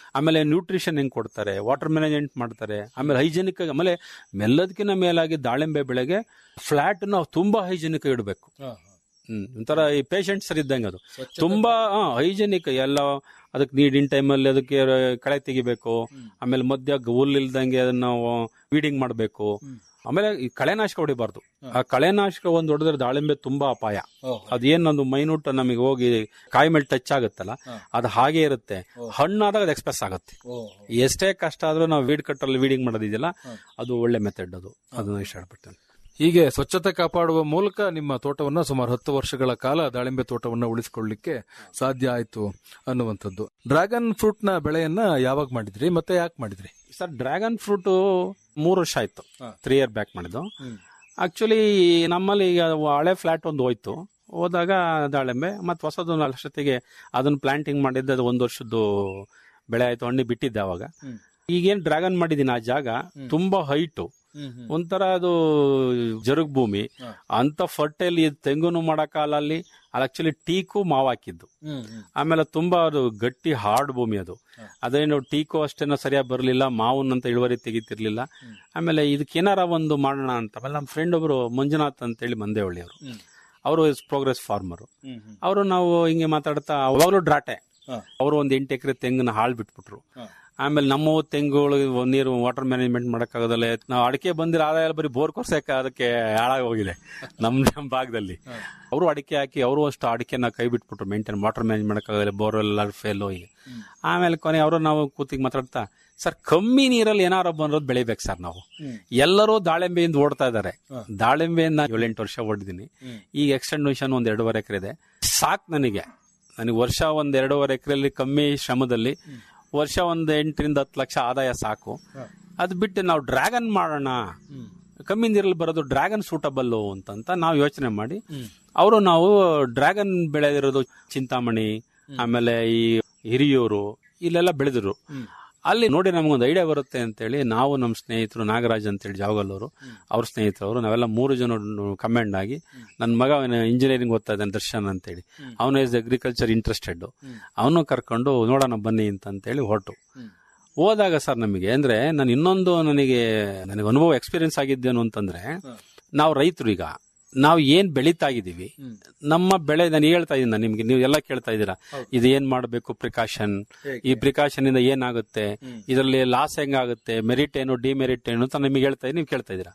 ಆಮೇಲೆ ನ್ಯೂಟ್ರಿಷನ್ ಹೆಂಗ್ ಕೊಡ್ತಾರೆ ವಾಟರ್ ಮ್ಯಾನೇಜ್ಮೆಂಟ್ ಮಾಡ್ತಾರೆ ಆಮೇಲೆ ಹೈಜೆನಿಕ್ ಆಮೇಲೆ ಮೆಲ್ಲದಕ್ಕಿಂತ ಮೇಲಾಗಿ ದಾಳಿಂಬೆ ಬೆಳೆಗೆ ಫ್ಲಾಟ್ ನಾವು ತುಂಬಾ ಹೈಜೆನಿಕ್ ಇಡಬೇಕು ಹ್ಮ್ ಒಂಥರ ಈ ಪೇಷಂಟ್ಸ್ ಇದ್ದಂಗೆ ಅದು ತುಂಬಾ ಹೈಜೆನಿಕ್ ಎಲ್ಲ ಅದಕ್ಕೆ ನೀಡಿನ ಟೈಮಲ್ಲಿ ಅದಕ್ಕೆ ಕಳೆ ತೆಗಿಬೇಕು ಆಮೇಲೆ ಮಧ್ಯ ಹುಲ್ ಇಲ್ದಂಗೆ ಅದನ್ನ ನಾವು ವೀಡಿಂಗ್ ಮಾಡಬೇಕು ಆಮೇಲೆ ಈ ಕಳೆನಾಶಕ ಹೊಡಿಬಾರ್ದು ಆ ಕಳೆನಾಶಕ ಒಂದ್ ಹೊಡೆದ್ರೆ ದಾಳಿಂಬೆ ತುಂಬಾ ಅಪಾಯ ಅದೇನೊಂದು ಮೈನ್ಯೂಟ್ ನಮಗೆ ಹೋಗಿ ಕಾಯಿ ಮೇಲೆ ಟಚ್ ಆಗುತ್ತಲ್ಲ ಅದು ಹಾಗೆ ಇರುತ್ತೆ ಹಣ್ಣಾದಾಗ ಅದು ಎಕ್ಸ್ಪ್ರೆಸ್ ಆಗುತ್ತೆ ಎಷ್ಟೇ ಕಷ್ಟ ಆದ್ರೂ ನಾವು ವೀಡ್ ಕಟ್ಟಲ್ಲಿ ವೀಡಿಂಗ್ ಮಾಡೋದಿದೆಯಲ್ಲ ಅದು ಒಳ್ಳೆ ಮೆಥಡ್ ಅದು ಅದನ್ನ ಇಷ್ಟಪಡ್ತೇನೆ ಹೀಗೆ ಸ್ವಚ್ಛತೆ ಕಾಪಾಡುವ ಮೂಲಕ ನಿಮ್ಮ ತೋಟವನ್ನ ಸುಮಾರು ಹತ್ತು ವರ್ಷಗಳ ಕಾಲ ದಾಳಿಂಬೆ ತೋಟವನ್ನ ಉಳಿಸಿಕೊಳ್ಳಿಕ್ಕೆ ಸಾಧ್ಯ ಆಯ್ತು ಅನ್ನುವಂಥದ್ದು ಡ್ರ್ಯಾಗನ್ ಫ್ರೂಟ್ ನ ಬೆಳೆಯನ್ನ ಯಾವಾಗ ಮಾಡಿದ್ರಿ ಮತ್ತೆ ಯಾಕೆ ಮಾಡಿದ್ರಿ ಸರ್ ಡ್ರ್ಯಾಗನ್ ಫ್ರೂಟ್ ಮೂರು ವರ್ಷ ಆಯ್ತು ತ್ರೀ ಇಯರ್ ಬ್ಯಾಕ್ ಮಾಡಿದ್ದು ಆಕ್ಚುಲಿ ನಮ್ಮಲ್ಲಿ ಈಗ ಹಳೆ ಫ್ಲಾಟ್ ಒಂದು ಹೋಯ್ತು ಹೋದಾಗ ದಾಳಿಂಬೆ ಮತ್ತೆ ಹೊಸದು ಅಷ್ಟೊತ್ತಿಗೆ ಅದನ್ನ ಪ್ಲಾಂಟಿಂಗ್ ಮಾಡಿದ್ದೆ ಅದು ಒಂದು ವರ್ಷದ್ದು ಬೆಳೆ ಆಯ್ತು ಹಣ್ಣಿ ಬಿಟ್ಟಿದ್ದೆ ಅವಾಗ ಈಗೇನ್ ಡ್ರ್ಯಾಗನ್ ಮಾಡಿದೀನಿ ಆ ಜಾಗ ತುಂಬಾ ಹೈಟು ಒಂಥರ ಅದು ಜರುಗ್ ಭೂಮಿ ಅಂತ ಫರ್ಟೈಲ್ ತೆಂಗುನು ಮಾಡಕ್ಕಾಲ ಅಲ್ಲಿ ಅದು ಆಕ್ಚುಲಿ ಟೀಕು ಮಾವು ಹಾಕಿದ್ದು ಆಮೇಲೆ ತುಂಬಾ ಅದು ಗಟ್ಟಿ ಹಾರ್ಡ್ ಭೂಮಿ ಅದು ಅದೇನು ಟೀಕು ಅಷ್ಟೇನೋ ಸರಿಯಾಗಿ ಬರಲಿಲ್ಲ ಮಾವನ್ನಂತ ಇಳುವರಿ ತೆಗಿತಿರ್ಲಿಲ್ಲ ಆಮೇಲೆ ಇದಕ್ಕೆ ಏನಾರ ಒಂದು ಮಾಡೋಣ ಅಂತ ಆಮೇಲೆ ನಮ್ಮ ಫ್ರೆಂಡ್ ಒಬ್ರು ಮಂಜುನಾಥ್ ಅಂತೇಳಿ ಮಂದೇವಳ್ಳಿ ಅವರು ಅವರು ಪ್ರೋಗ್ರೆಸ್ ಫಾರ್ಮರ್ ಅವರು ನಾವು ಹಿಂಗೆ ಮಾತಾಡ್ತಾ ಅವಾಗಲೂ ಡ್ರಾಟೆ ಅವರು ಒಂದ್ ಎಂಟು ಎಕರೆ ತೆಂಗನ್ನ ಹಾಳು ಬಿಟ್ಬಿಟ್ರು ಆಮೇಲೆ ನಮ್ಮ ತೆಂಗುಗಳು ನೀರು ವಾಟರ್ ಮ್ಯಾನೇಜ್ಮೆಂಟ್ ಮಾಡಕ್ಕಾಗದಲ್ಲ ನಾವು ಅಡಿಕೆ ಬಂದಿರೋ ಆದಾಯ ಎಲ್ಲ ಬರೀ ಬೋರ್ ಕೊರ್ಸಕ್ಕೆ ಅದಕ್ಕೆ ಹಾಳಾಗಿ ಹೋಗಿದೆ ನಮ್ಮ ನಮ್ಮ ಭಾಗದಲ್ಲಿ ಅವರು ಅಡಿಕೆ ಹಾಕಿ ಅವರು ಅಷ್ಟು ಅಡಿಕೆನ ಕೈ ಬಿಟ್ಬಿಟ್ರು ಮೇಂಟೈನ್ ವಾಟರ್ ಮ್ಯಾನೇಜ್ ಮಾಡಕ್ಕಾಗಲ್ಲ ಬೋರ್ ಎಲ್ಲ ಫೇಲ್ ಹೋಗಿ ಆಮೇಲೆ ಕೊನೆ ಅವರು ನಾವು ಕೂತಿಗೆ ಮಾತಾಡ್ತಾ ಸರ್ ಕಮ್ಮಿ ನೀರಲ್ಲಿ ಏನಾರ ಬಂರೋದು ಬೆಳಿಬೇಕು ಸರ್ ನಾವು ಎಲ್ಲರೂ ದಾಳಿಂಬೆಯಿಂದ ಓಡ್ತಾ ಇದಾರೆ ದಾಳಿಂಬೆಯಿಂದ ಏಳೆಂಟು ವರ್ಷ ಓಡಿದೀನಿ ಈಗ ಎಕ್ಸ್ಟೆಂಡೇಷನ್ ಒಂದ್ ಎರಡೂವರೆ ಎಕರೆ ಇದೆ ಸಾಕ್ ನನಗೆ ನನಗೆ ವರ್ಷ ಒಂದ್ ಎರಡೂವರೆ ಎಕರೆಯಲ್ಲಿ ಕಮ್ಮಿ ಶ್ರಮದಲ್ಲಿ ವರ್ಷ ಒಂದ್ ಎಂಟರಿಂದ ಹತ್ತು ಲಕ್ಷ ಆದಾಯ ಸಾಕು ಅದ್ ಬಿಟ್ಟು ನಾವು ಡ್ರ್ಯಾಗನ್ ಮಾಡೋಣ ಕಮ್ಮಿ ನೀರಲ್ಲಿ ಬರೋದು ಡ್ರ್ಯಾಗನ್ ಸೂಟಬಲ್ ಅಂತಂತ ನಾವು ಯೋಚನೆ ಮಾಡಿ ಅವರು ನಾವು ಡ್ರ್ಯಾಗನ್ ಬೆಳೆದಿರೋದು ಚಿಂತಾಮಣಿ ಆಮೇಲೆ ಈ ಹಿರಿಯೂರು ಇಲ್ಲೆಲ್ಲ ಬೆಳೆದಿರು ಅಲ್ಲಿ ನೋಡಿ ನಮಗೊಂದು ಐಡಿಯಾ ಬರುತ್ತೆ ಅಂತೇಳಿ ನಾವು ನಮ್ಮ ಸ್ನೇಹಿತರು ನಾಗರಾಜ್ ಅಂತೇಳಿ ಜಾವಗಲ್ಲವರು ಅವ್ರ ಸ್ನೇಹಿತರವರು ನಾವೆಲ್ಲ ಮೂರು ಜನ ಕಮೆಂಡ್ ಆಗಿ ನನ್ನ ಮಗ ಇಂಜಿನಿಯರಿಂಗ್ ಓದ್ತಾ ಇದ್ದಾನೆ ದರ್ಶನ್ ಅಂತೇಳಿ ಅವನು ಇಸ್ ಅಗ್ರಿಕಲ್ಚರ್ ಇಂಟ್ರೆಸ್ಟೆಡ್ ಅವನು ಕರ್ಕೊಂಡು ನೋಡೋಣ ಬನ್ನಿ ಅಂತೇಳಿ ಹೊರಟು ಹೋದಾಗ ಸರ್ ನಮಗೆ ಅಂದ್ರೆ ನಾನು ಇನ್ನೊಂದು ನನಗೆ ನನಗೆ ಅನುಭವ ಎಕ್ಸ್ಪೀರಿಯನ್ಸ್ ಆಗಿದ್ದೇನು ಅಂತಂದ್ರೆ ನಾವು ರೈತರು ಈಗ ನಾವು ಏನ್ ಬೆಳೀತಾ ಇದೀವಿ ನಮ್ಮ ಬೆಳೆ ನಾನು ಹೇಳ್ತಾ ಇದ್ದೀನಿ ನಿಮ್ಗೆ ನೀವು ಎಲ್ಲ ಕೇಳ್ತಾ ಇದ್ದೀರಾ ಇದು ಏನ್ ಮಾಡಬೇಕು ಪ್ರಿಕಾಷನ್ ಈ ಪ್ರಿಕಾಷನ್ ಇಂದ ಏನಾಗುತ್ತೆ ಇದರಲ್ಲಿ ಲಾಸ್ ಹೆಂಗಾಗುತ್ತೆ ಮೆರಿಟ್ ಏನು ಡಿಮೆರಿಟ್ ಏನು ಅಂತ ನಿಮಗೆ ಹೇಳ್ತಾ ನೀವು ಕೇಳ್ತಾ ಇದ್ದೀರಾ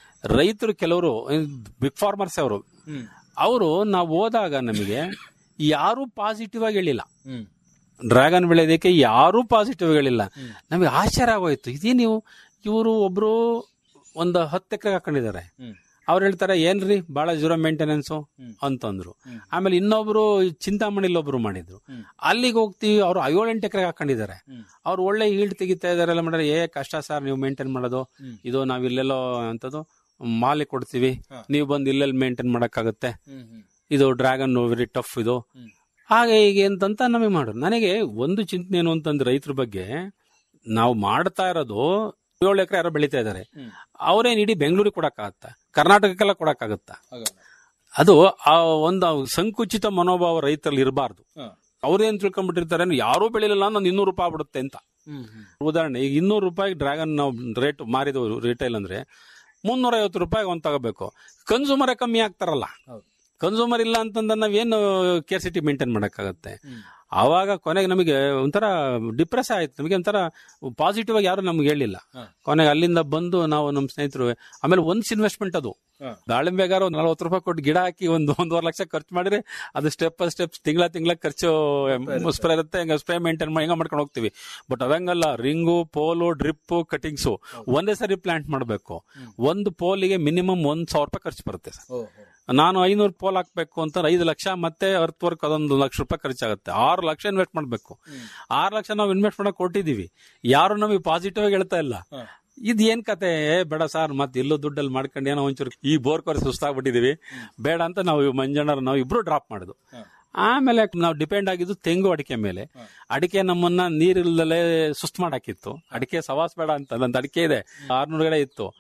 ರೈತರು ಕೆಲವರು ಬಿಗ್ ಫಾರ್ಮರ್ಸ್ ಅವರು ಅವರು ನಾವು ಹೋದಾಗ ನಮಗೆ ಯಾರು ಪಾಸಿಟಿವ್ ಆಗಿ ಹೇಳಿಲ್ಲ ಡ್ರ್ಯಾಗನ್ ಬೆಳೆಯೋದಕ್ಕೆ ಯಾರೂ ಪಾಸಿಟಿವ್ ಹೇಳಿಲ್ಲ ನಮಗೆ ಆಶ್ಚರ್ಯ ಆಗೋಯ್ತು ಇದೇ ನೀವು ಇವರು ಒಬ್ರು ಒಂದು ಹತ್ತು ಎಕರೆ ಹಾಕೊಂಡಿದ್ದಾರೆ ಅವ್ರು ಹೇಳ್ತಾರೆ ಏನ್ರಿ ಬಹಳ ಜೀರೋ ಮೇಂಟೆನೆನ್ಸ್ ಅಂತಂದ್ರು ಆಮೇಲೆ ಇನ್ನೊಬ್ರು ಚಿಂತಾಮಣಿಲಿ ಒಬ್ರು ಮಾಡಿದ್ರು ಅಲ್ಲಿಗೆ ಹೋಗ್ತೀವಿ ಅವ್ರು ಏಳೆಂಟು ಎಕರೆ ಹಾಕೊಂಡಿದ್ದಾರೆ ಅವ್ರು ಒಳ್ಳೆ ಈಲ್ಡ್ ತೆಗಿತಾ ಇದಾರೆ ಎಲ್ಲ ಮಾಡ್ರೆ ಏ ಕಷ್ಟ ಸರ್ ನೀವು ಮೇಂಟೈನ್ ಮಾಡೋದು ಇದು ನಾವ್ ಇಲ್ಲೆಲ್ಲೋ ಅಂತದ್ದು ಮಾಲಿ ಕೊಡ್ತೀವಿ ನೀವು ಬಂದು ಇಲ್ಲೆಲ್ಲಿ ಮೇಂಟೈನ್ ಮಾಡಕ್ಕಾಗತ್ತೆ ಇದು ಡ್ರ್ಯಾಗನ್ ವೆರಿ ಟಫ್ ಇದು ಹಾಗೆ ಹೀಗೆ ಅಂತಂತ ನಮಗೆ ಮಾಡೋದು ನನಗೆ ಒಂದು ಚಿಂತನೆ ಏನು ಅಂತಂದ್ರೆ ರೈತರ ಬಗ್ಗೆ ನಾವು ಮಾಡ್ತಾ ಇರೋದು ಏಳು ಎಕರೆ ಯಾರೋ ಬೆಳೀತಾ ಇದಾರೆ ಅವ್ರೇನ್ ಇಡೀ ಬೆಂಗಳೂರಿಗೆ ಕೊಡಕ್ಕಾಗತ್ತ ಕರ್ನಾಟಕಕ್ಕೆಲ್ಲ ಕೊಡಕ್ಕಾಗತ್ತ ಅದು ಆ ಒಂದು ಸಂಕುಚಿತ ಮನೋಭಾವ ರೈತರಲ್ಲಿ ಇರಬಾರ್ದು ಅವ್ರೇನ್ ತಿಳ್ಕೊಂಡ್ಬಿಟ್ಟಿರ್ತಾರೆ ಅಂದ್ರೆ ಯಾರೂ ಬೆಳಿಲಿಲ್ಲ ನಾನು ಇನ್ನೂರು ರೂಪಾಯಿ ಬಿಡುತ್ತೆ ಅಂತ ಉದಾಹರಣೆ ಈಗ ಇನ್ನೂರು ರೂಪಾಯಿ ಡ್ರ್ಯಾಗನ್ ನಾವು ರೇಟ್ ಮಾರಿದವರು ರಿಟೈಲ್ ಅಂದ್ರೆ ಮುನ್ನೂರ ಐವತ್ತು ರೂಪಾಯಿ ಒಂದ್ ತಗೋಬೇಕು ಕನ್ಸೂಮರೇ ಕಮ್ಮಿ ಆಗ್ತಾರಲ್ಲ ಕನ್ಸೂಮರ್ ಇಲ್ಲ ಅಂತಂದ್ರೆ ನಾವೇನು ಕೇರ್ಸಿಟಿ ಮೇಂಟೈನ್ ಮಾಡಕ್ಕಾಗತ್ತೆ ಆವಾಗ ಕೊನೆಗೆ ನಮಗೆ ಒಂಥರ ಡಿಪ್ರೆಸ್ ಆಯ್ತು ನಮಗೆ ಒಂಥರ ಪಾಸಿಟಿವ್ ಆಗಿ ಯಾರು ನಮ್ಗೆ ಹೇಳಿಲ್ಲ ಕೊನೆಗೆ ಅಲ್ಲಿಂದ ಬಂದು ನಾವು ನಮ್ಮ ಸ್ನೇಹಿತರು ಆಮೇಲೆ ಒಂದ್ಸ್ ಇನ್ವೆಸ್ಟ್ಮೆಂಟ್ ಅದು ದಾಳಿಂಬೆಗಾರ ಒಂದು ನಲ್ವತ್ತು ರೂಪಾಯಿ ಕೊಟ್ಟು ಗಿಡ ಹಾಕಿ ಒಂದು ಒಂದೂವರೆ ಲಕ್ಷ ಖರ್ಚು ಮಾಡಿದ್ರೆ ಅದು ಸ್ಟೆಪ್ ಬೈ ಸ್ಟೆಪ್ ತಿಂಗಳ ತಿಂಗಳ ಖರ್ಚು ಸ್ಪ್ರೇ ಇರುತ್ತೆ ಹಂಗ ಸ್ಪ್ರೇ ಮೇಂಟೈನ್ ಮಾಡಿ ಹಿಂಗ ಮಾಡ್ಕೊಂಡು ಹೋಗ್ತೀವಿ ಬಟ್ ಅದಂಗಲ್ಲ ರಿಂಗು ಪೋಲು ಡ್ರಿಪ್ ಕಟಿಂಗ್ಸು ಒಂದೇ ಸರಿ ಪ್ಲಾಂಟ್ ಮಾಡಬೇಕು ಒಂದು ಪೋಲಿಗೆ ಮಿನಿಮಮ್ ಒಂದ್ ಸಾವಿರ ರೂಪಾಯಿ ಖರ್ಚು ಬರುತ್ತೆ ಸರ್ ನಾನು ಐನೂರು ಪೋಲ್ ಹಾಕ್ಬೇಕು ಅಂತ ಐದು ಲಕ್ಷ ಮತ್ತೆ ಅರ್ತ್ ವರ್ಕ್ ಅದೊಂದು ಲಕ್ಷ ರೂಪಾಯಿ ಖರ್ಚಾಗುತ್ತೆ ಆರು ಲಕ್ಷ ಇನ್ವೆಸ್ಟ್ ಮಾಡ್ಬೇಕು ಆರು ಲಕ್ಷ ನಾವು ಇನ್ವೆಸ್ಟ್ ಮಾಡಕ್ ಕೊಟ್ಟಿದೀವಿ ಯಾರು ನಮಗೆ ಪಾಸಿಟಿವ್ ಆಗಿ ಹೇಳ್ತಾ ಇಲ್ಲ ಇದ್ ಏನ್ ಕತೆ ಏ ಬೇಡ ಸರ್ ಮತ್ತೆ ಇಲ್ಲೂ ದುಡ್ಡಲ್ಲಿ ಮಾಡ್ಕೊಂಡು ಏನೋ ಒಂಚೂರು ಈ ಬೋರ್ ಕೊರೆ ಸುಸ್ತಾಗ್ಬಿಟ್ಟಿದೀವಿ ಬೇಡ ಅಂತ ನಾವು ಮಂಜಣ್ಣರು ನಾವು ಇಬ್ರು ಡ್ರಾಪ್ ಮಾಡುದು ಆಮೇಲೆ ನಾವು ಡಿಪೆಂಡ್ ಆಗಿದ್ದು ತೆಂಗು ಅಡಿಕೆ ಮೇಲೆ ಅಡಿಕೆ ನಮ್ಮನ್ನ ನೀರಿಲ್ಲದಲ್ಲೇ ಸುಸ್ತು ಮಾಡಾಕಿತ್ತು ಅಡಿಕೆ ಸವಾಸ್ ಬೇಡ ಅಂತ ನಂದು ಅಡಿಕೆ ಇದೆ ಆರ್ನೂರು ಗಡೆ ಇತ್ತು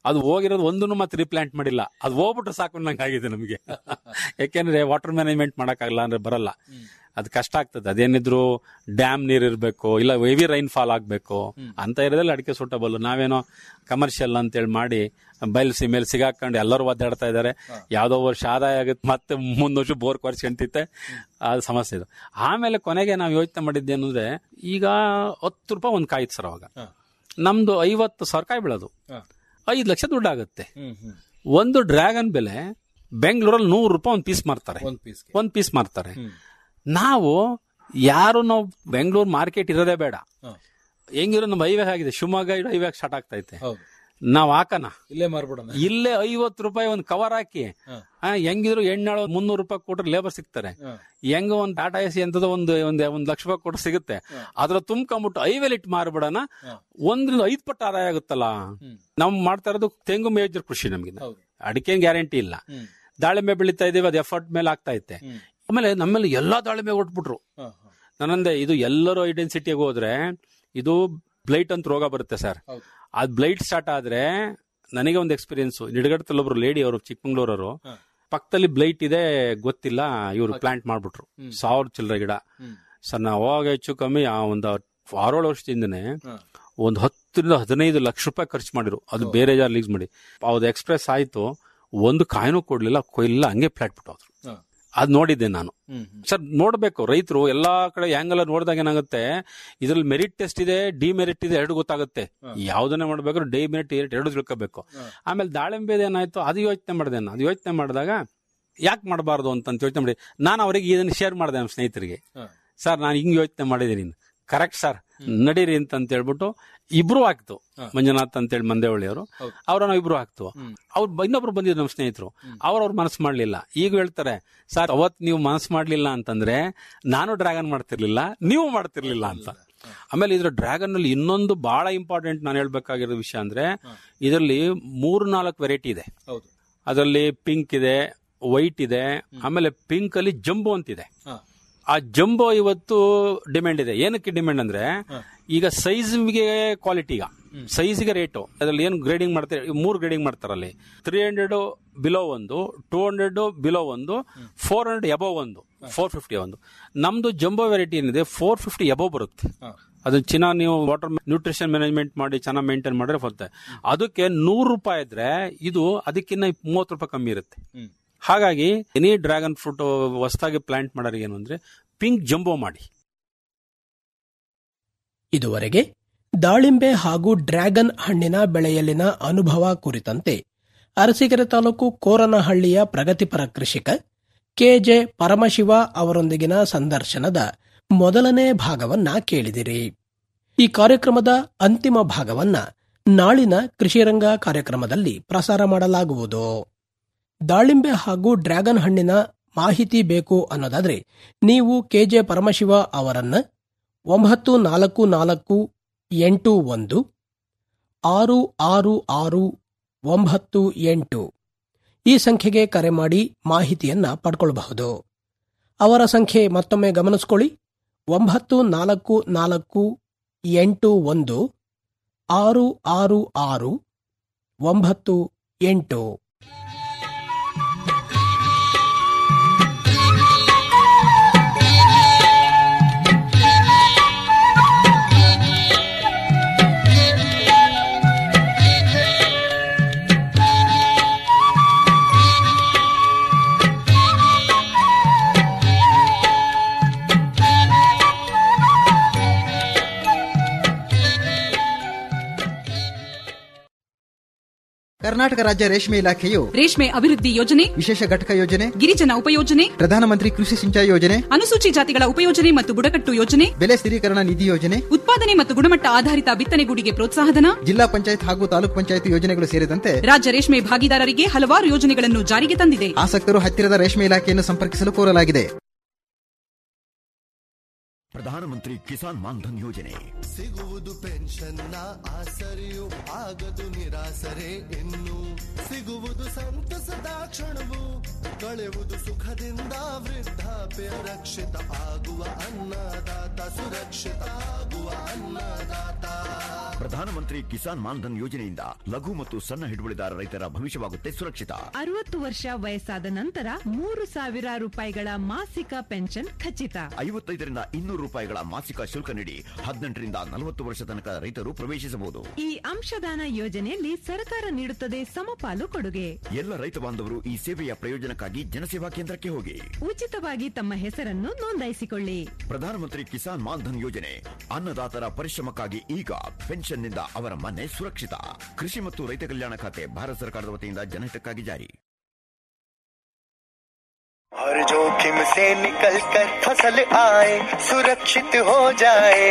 ಅದು ಹೋಗಿರೋದು ಒಂದನ್ನು ಮತ್ತೆ ರೀಪ್ಲಾಂಟ್ ಮಾಡಿಲ್ಲ ಅದು ಹೋಗ್ಬಿಟ್ರೆ ಸಾಕು ನಂಗೆ ಆಗಿದೆ ನಮಗೆ ಯಾಕೆಂದ್ರೆ ವಾಟರ್ ಮ್ಯಾನೇಜ್ಮೆಂಟ್ ಮಾಡಕ್ಕಾಗಲ್ಲ ಅಂದ್ರೆ ಬರಲ್ಲ ಅದು ಕಷ್ಟ ಆಗ್ತದೆ ಅದೇನಿದ್ರು ಡ್ಯಾಮ್ ನೀರ್ ಇರಬೇಕು ಇಲ್ಲ ಹೆವಿ ರೈನ್ ಫಾಲ್ ಆಗ್ಬೇಕು ಅಂತ ಇರೋದ್ರಲ್ಲಿ ಅಡಿಕೆ ಸೂಟಬಲ್ ನಾವೇನೋ ಕಮರ್ಷಿಯಲ್ ಅಂತೇಳಿ ಮಾಡಿ ಬಯಲು ಸೀಮೆಯಲ್ಲಿ ಸಿಗಾಕೊಂಡು ಎಲ್ಲರೂ ಒದ್ದಾಡ್ತಾ ಇದ್ದಾರೆ ಯಾವ್ದೋ ವರ್ಷ ಆದಾಯ ಆಗುತ್ತೆ ಮತ್ತೆ ಮುಂದ್ ವರ್ಷ ಬೋರ್ ಕೊರ್ಸ್ಕೊಂತಿತ್ತೆ ಅದು ಸಮಸ್ಯೆ ಇದು ಆಮೇಲೆ ಕೊನೆಗೆ ನಾವು ಯೋಚನೆ ಮಾಡಿದ್ದೆ ಅಂದ್ರೆ ಈಗ ಹತ್ತು ರೂಪಾಯಿ ಒಂದು ಕಾಯಿತು ಸರ್ ಅವಾಗ ನಮ್ದು ಐವತ್ತು ಸಾವಿರ ಕಾಯಿ ಬೀಳೋದು ಐದು ಲಕ್ಷ ದುಡ್ಡು ಆಗುತ್ತೆ ಒಂದು ಡ್ರ್ಯಾಗನ್ ಬೆಲೆ ಬೆಂಗಳೂರಲ್ಲಿ ನೂರು ರೂಪಾಯಿ ಒಂದು ಪೀಸ್ ಮಾರ್ತಾರೆ ಒಂದ್ ಪೀಸ್ ಒಂದ್ ಪೀಸ್ ಮಾರ್ತಾರೆ ನಾವು ಯಾರು ನಾವು ಬೆಂಗಳೂರು ಮಾರ್ಕೆಟ್ ಇರೋದೇ ಬೇಡ ಹೆಂಗಿರೋ ನಮ್ಮ ಹೈವೇ ಆಗಿದೆ ಶಿವಮೊಗ್ಗ ಇಡೋ ಹೈವೇ ಸ್ಟಾರ್ಟ್ ಆಗ್ತೈತೆ ಹೌದು ನಾವ್ ಹಾಕನ ಇಲ್ಲೇ ಮಾರ್ಬಿಡೋಣ ಇಲ್ಲೇ ಐವತ್ತು ರೂಪಾಯಿ ಒಂದು ಕವರ್ ಹಾಕಿ ಆ, ಹೆಂಗಿದ್ರು ಎಣ್ಣಾಳು ಮುನ್ನೂರು ರೂಪಾಯಿ ಕೊಟ್ರೆ ಲೇಬರ್ ಸಿಗ್ತಾರೆ ಹೆಂಗ ಒಂದ್ ಟಾಟಾ ಎಸಿ ಅಂತದ ಒಂದು ಒಂದ್ ಒಂದ್ ಲಕ್ಷ ರೂಪಾಯಿ ಕೊಟ್ರೆ ಸಿಗುತ್ತೆ ಅದ್ರ ತುಂಬ್ಕೊಂಡ್ಬಿಟ್ಟು ಐವೇಲ್ ಇಟ್ಟು ಮಾರ್ಬಿಡೋಣ ಒಂದ್ರಿಂದ ಐದ್ ಪಟ್ಟು ಆದಾಯ ಆಗುತ್ತಲ್ಲ ನಾವು ಮಾಡ್ತಾ ಇರೋದು ತೆಂಗು ಮೇಜರ್ ಕೃಷಿ ನಮ್ಗೆ ಅಡಿಕೆ ಗ್ಯಾರಂಟಿ ಇಲ್ಲ ದಾಳಿಂಬೆ ಬೆಳೀತಾ ಇದೀವಿ ಅದು ಎಫರ್ಟ್ ಮೇಲೆ ಆಗ್ತಾ ಐತೆ ಆಮೇಲೆ ನಮ್ಮಲ್ಲಿ ಎಲ್ಲಾ ದಾಳಿಂಬೆ ಹೊಟ್ಬಿಟ್ರು ನಾನಂದೆ ಇದು ಎಲ್ಲರೂ ಐಡೆನ್ಸಿಟಿಗೆ ಹೋದ್ರೆ ಇದು ಬ್ಲೈಟ್ ಅಂತ ರೋಗ ಬರುತ್ತೆ ಸರ್ ಅದ್ ಬ್ಲೈಟ್ ಸ್ಟಾರ್ಟ್ ಆದ್ರೆ ನನಗೆ ಒಂದು ಎಕ್ಸ್ಪೀರಿಯನ್ಸ್ ನಿಡಗಡದಲ್ಲಿ ಒಬ್ರು ಲೇಡಿ ಅವರು ಚಿಕ್ಕಮಂಗ್ಳೂರವರು ಪಕ್ಕದಲ್ಲಿ ಬ್ಲೈಟ್ ಇದೆ ಗೊತ್ತಿಲ್ಲ ಇವರು ಪ್ಲಾಂಟ್ ಮಾಡ್ಬಿಟ್ರು ಸಾವಿರ ಚಿಲ್ಲರೆ ಗಿಡ ಸರ್ ನಾವು ಅವಾಗ ಹೆಚ್ಚು ಕಮ್ಮಿ ಆ ಒಂದು ಆರೇಳು ವರ್ಷದಿಂದನೇ ಒಂದು ಹತ್ತರಿಂದ ಹದಿನೈದು ಲಕ್ಷ ರೂಪಾಯಿ ಖರ್ಚು ಮಾಡಿರು ಅದು ಬೇರೆ ಜಾರ್ ಲೀಸ್ ಮಾಡಿ ಅವ್ದು ಎಕ್ಸ್ಪ್ರೆಸ್ ಆಯ್ತು ಒಂದು ಕಾಯಿನೂ ಕೊಡ್ಲಿಲ್ಲ ಕೊಯ್ಲಿಲ್ಲ ಹಂಗೆ ಫ್ಲಾಟ್ ಬಿಟ್ಟು ಹೋದ್ರು ಅದ್ ನೋಡಿದ್ದೆ ನಾನು ಸರ್ ನೋಡ್ಬೇಕು ರೈತರು ಎಲ್ಲಾ ಕಡೆ ಆಂಗಲ್ ನೋಡಿದಾಗ ಏನಾಗುತ್ತೆ ಇದ್ರಲ್ಲಿ ಮೆರಿಟ್ ಟೆಸ್ಟ್ ಇದೆ ಡಿ ಮೆರಿಟ್ ಇದೆ ಎರಡು ಗೊತ್ತಾಗುತ್ತೆ ಯಾವ್ದನ್ನೇ ಮಾಡ್ಬೇಕಾದ್ರೆ ಡಿ ಮೆರಿಟ್ ಎರಡು ತಿಳ್ಕೋಬೇಕು ಆಮೇಲೆ ದಾಳಿಂಬೆ ಏನಾಯ್ತು ಅದು ಯೋಚನೆ ಮಾಡಿದೆ ನಾನು ಅದು ಯೋಚನೆ ಮಾಡಿದಾಗ ಯಾಕೆ ಮಾಡಬಾರ್ದು ಅಂತ ಯೋಚನೆ ಮಾಡಿ ನಾನು ಅವರಿಗೆ ಇದನ್ನ ಶೇರ್ ಮಾಡಿದೆ ನಮ್ಮ ಸ್ನೇಹಿತರಿಗೆ ಸರ್ ನಾನು ಹಿಂಗ್ ಯೋಚನೆ ಮಾಡಿದ್ದೀನಿ ಕರೆಕ್ಟ್ ಸರ್ ನಡೀರಿ ಅಂತ ಅಂತ ಹೇಳ್ಬಿಟ್ಟು ಇಬ್ರು ಆಗ್ತು ಮಂಜುನಾಥ್ ಅಂತೇಳಿ ಮಂದೇವಳ್ಳಿ ಅವರು ಅವ್ರ ನಾವು ಇಬ್ರು ಆಗ್ತು ಅವ್ರು ಇನ್ನೊಬ್ರು ಬಂದಿದ್ರು ನಮ್ಮ ಸ್ನೇಹಿತರು ಅವ್ರವ್ರ ಮನಸ್ಸು ಮಾಡ್ಲಿಲ್ಲ ಈಗ ಹೇಳ್ತಾರೆ ಸರ್ ಅವತ್ ನೀವು ಮನಸ್ಸು ಮಾಡ್ಲಿಲ್ಲ ಅಂತಂದ್ರೆ ನಾನು ಡ್ರ್ಯಾಗನ್ ಮಾಡ್ತಿರ್ಲಿಲ್ಲ ನೀವು ಮಾಡ್ತಿರ್ಲಿಲ್ಲ ಅಂತ ಆಮೇಲೆ ಇದ್ರ ಡ್ರ್ಯಾಗನ್ ಅಲ್ಲಿ ಇನ್ನೊಂದು ಬಹಳ ಇಂಪಾರ್ಟೆಂಟ್ ನಾನು ಹೇಳ್ಬೇಕಾಗಿರೋ ವಿಷಯ ಅಂದ್ರೆ ಇದರಲ್ಲಿ ಮೂರ್ ನಾಲ್ಕು ವೆರೈಟಿ ಇದೆ ಹೌದು ಅದರಲ್ಲಿ ಪಿಂಕ್ ಇದೆ ವೈಟ್ ಇದೆ ಆಮೇಲೆ ಪಿಂಕ್ ಅಲ್ಲಿ ಜಂಬೋ ಅಂತಿದೆ ಆ ಜಂಬೋ ಇವತ್ತು ಡಿಮ್ಯಾಂಡ್ ಇದೆ ಏನಕ್ಕೆ ಡಿಮ್ಯಾಂಡ್ ಅಂದ್ರೆ ಈಗ ಸೈಜ್ಗೆ ಕ್ವಾಲಿಟಿ ಈಗ ಸೈಜ್ಗೆ ರೇಟು ಅದ್ರಲ್ಲಿ ಏನು ಗ್ರೇಡಿಂಗ್ ಮಾಡ್ತಾರೆ ಮೂರು ಗ್ರೇಡಿಂಗ್ ಮಾಡ್ತಾರಲ್ಲಿ ತ್ರೀ ಹಂಡ್ರೆಡ್ ಬಿಲೋ ಒಂದು ಟೂ ಹಂಡ್ರೆಡ್ ಬಿಲೋ ಒಂದು ಫೋರ್ ಹಂಡ್ರೆಡ್ ಎಬೋ ಒಂದು ಫೋರ್ ಫಿಫ್ಟಿ ಒಂದು ನಮ್ದು ಜಂಬೋ ವೆರೈಟಿ ಏನಿದೆ ಫೋರ್ ಫಿಫ್ಟಿ ಎಬೋ ಬರುತ್ತೆ ಅದು ಚೆನ್ನಾಗಿ ನೀವು ವಾಟರ್ ನ್ಯೂಟ್ರಿಷನ್ ಮ್ಯಾನೇಜ್ಮೆಂಟ್ ಮಾಡಿ ಚೆನ್ನಾಗಿ ಮೇಂಟೈನ್ ಮಾಡಿದ್ರೆ ಬರುತ್ತೆ ಅದಕ್ಕೆ ನೂರು ರೂಪಾಯಿ ಇದ್ರೆ ಇದು ಅದಕ್ಕಿಂತ ಮೂವತ್ತು ರೂಪಾಯಿ ಕಮ್ಮಿ ಇರುತ್ತೆ ಹಾಗಾಗಿ ಎನಿ ಡ್ರ್ಯಾಗನ್ ಫ್ರೂಟ್ ಹೊಸದಾಗಿ ಪ್ಲಾಂಟ್ ಮಾಡೋರಿಗೆ ಏನು ಅಂದ್ರೆ ಪಿಂಕ್ ಜಂಬೋ ಮಾಡಿ ಇದುವರೆಗೆ ದಾಳಿಂಬೆ ಹಾಗೂ ಡ್ರ್ಯಾಗನ್ ಹಣ್ಣಿನ ಬೆಳೆಯಲ್ಲಿನ ಅನುಭವ ಕುರಿತಂತೆ ಅರಸೀಕೆರೆ ತಾಲೂಕು ಕೋರನಹಳ್ಳಿಯ ಪ್ರಗತಿಪರ ಕೃಷಿಕ ಕೆಜೆ ಪರಮಶಿವ ಅವರೊಂದಿಗಿನ ಸಂದರ್ಶನದ ಮೊದಲನೇ ಭಾಗವನ್ನ ಕೇಳಿದಿರಿ ಈ ಕಾರ್ಯಕ್ರಮದ ಅಂತಿಮ ಭಾಗವನ್ನ ನಾಳಿನ ಕೃಷಿರಂಗ ಕಾರ್ಯಕ್ರಮದಲ್ಲಿ ಪ್ರಸಾರ ಮಾಡಲಾಗುವುದು ದಾಳಿಂಬೆ ಹಾಗೂ ಡ್ರ್ಯಾಗನ್ ಹಣ್ಣಿನ ಮಾಹಿತಿ ಬೇಕು ಅನ್ನೋದಾದ್ರೆ ನೀವು ಕೆಜೆ ಪರಮಶಿವ ಅವರನ್ನ ಒಂಬತ್ತು ನಾಲ್ಕು ನಾಲ್ಕು ಎಂಟು ಒಂದು ಆರು ಆರು ಆರು ಒಂಬತ್ತು ಎಂಟು ಈ ಸಂಖ್ಯೆಗೆ ಕರೆ ಮಾಡಿ ಮಾಹಿತಿಯನ್ನ ಪಡ್ಕೊಳ್ಬಹುದು ಅವರ ಸಂಖ್ಯೆ ಮತ್ತೊಮ್ಮೆ ಗಮನಿಸ್ಕೊಳ್ಳಿ ಒಂಬತ್ತು ನಾಲ್ಕು ನಾಲ್ಕು ಎಂಟು ಒಂದು ಆರು ಆರು ಆರು ಒಂಬತ್ತು ಎಂಟು ಕರ್ನಾಟಕ ರಾಜ್ಯ ರೇಷ್ಮೆ ಇಲಾಖೆಯು ರೇಷ್ಮೆ ಅಭಿವೃದ್ಧಿ ಯೋಜನೆ ವಿಶೇಷ ಘಟಕ ಯೋಜನೆ ಗಿರಿಜನ ಉಪಯೋಜನೆ ಪ್ರಧಾನಮಂತ್ರಿ ಕೃಷಿ ಸಿಂಚಾಯಿ ಯೋಜನೆ ಅನುಸೂಚಿ ಜಾತಿಗಳ ಉಪಯೋಜನೆ ಮತ್ತು ಬುಡಕಟ್ಟು ಯೋಜನೆ ಬೆಲೆ ಸ್ಥಿರೀಕರಣ ನಿಧಿ ಯೋಜನೆ ಉತ್ಪಾದನೆ ಮತ್ತು ಗುಣಮಟ್ಟ ಆಧಾರಿತ ಬಿತ್ತನೆಗೂಡಿಗೆ ಪ್ರೋತ್ಸಾಹಧನ ಜಿಲ್ಲಾ ಪಂಚಾಯತ್ ಹಾಗೂ ತಾಲೂಕ್ ಪಂಚಾಯತ್ ಯೋಜನೆಗಳು ಸೇರಿದಂತೆ ರಾಜ್ಯ ರೇಷ್ಮೆ ಭಾಗಿದಾರರಿಗೆ ಹಲವಾರು ಯೋಜನೆಗಳನ್ನು ಜಾರಿಗೆ ತಂದಿದೆ ಆಸಕ್ತರು ಹತ್ತಿರದ ರೇಷ್ಮೆ ಇಲಾಖೆಯನ್ನು ಸಂಪರ್ಕಿಸಲು ಕೋರಲಾಗಿದೆ ಪ್ರಧಾನಮಂತ್ರಿ ಕಿಸಾನ್ ಮಾನ್ಧನ್ ಯೋಜನೆ ಸಿಗುವುದು ಪೆನ್ಷನ್ನ ಆಸರೆಯು ಆಗದು ನಿರಾಸರೆ ಇನ್ನು ಸಿಗುವುದು ಸಂತಸದ ಕ್ಷಣವು ಕಳೆಯುವುದು ಸುಖದಿಂದ ವೃದ್ಧಾಪ್ಯ ರಕ್ಷಿತ ಆಗುವ ಅನ್ನದಾತ ಸುರಕ್ಷಿತ ಆಗುವ ಅನ್ನದಾತ ಪ್ರಧಾನಮಂತ್ರಿ ಕಿಸಾನ್ ಮಾನ್ಧನ್ ಯೋಜನೆಯಿಂದ ಲಘು ಮತ್ತು ಸಣ್ಣ ಹಿಡುವಳಿದಾರ ರೈತರ ಭವಿಷ್ಯವಾಗುತ್ತೆ ಸುರಕ್ಷಿತ ಅರವತ್ತು ವರ್ಷ ವಯಸ್ಸಾದ ನಂತರ ಮೂರು ಸಾವಿರ ರೂಪಾಯಿಗಳ ಮಾಸಿಕ ಪೆನ್ಷನ್ ಖಚಿತ ಐವತ್ತೈದರಿಂದ ಇನ್ನೂರು ರೂಪಾಯಿಗಳ ಮಾಸಿಕ ಶುಲ್ಕ ನೀಡಿ ಹದಿನೆಂಟರಿಂದ ನಲವತ್ತು ವರ್ಷ ತನಕ ರೈತರು ಪ್ರವೇಶಿಸಬಹುದು ಈ ಅಂಶದಾನ ಯೋಜನೆಯಲ್ಲಿ ಸರ್ಕಾರ ನೀಡುತ್ತದೆ ಸಮಪಾಲು ಕೊಡುಗೆ ಎಲ್ಲ ರೈತ ಬಾಂಧವರು ಈ ಸೇವೆಯ ಪ್ರಯೋಜನಕ್ಕಾಗಿ ಜನಸೇವಾ ಕೇಂದ್ರಕ್ಕೆ ಹೋಗಿ ಉಚಿತವಾಗಿ ತಮ್ಮ ಹೆಸರನ್ನು ನೋಂದಾಯಿಸಿಕೊಳ್ಳಿ ಪ್ರಧಾನಮಂತ್ರಿ ಕಿಸಾನ್ ಮಾನ್ಧನ್ ಯೋಜನೆ ಅನ್ನದಾತರ ಪರಿಶ್ರಮಕ್ಕಾಗಿ ಈಗ ಪೆನ್ಷನ್ನಿಂದ ಅವರ ಮನೆ ಸುರಕ್ಷಿತ ಕೃಷಿ ಮತ್ತು ರೈತ ಕಲ್ಯಾಣ ಖಾತೆ ಭಾರತ ಸರ್ಕಾರದ ವತಿಯಿಂದ ಜನಹಿತಕ್ಕಾಗಿ ಜಾರಿ हर जोखिम से निकल कर फसल आए सुरक्षित हो जाए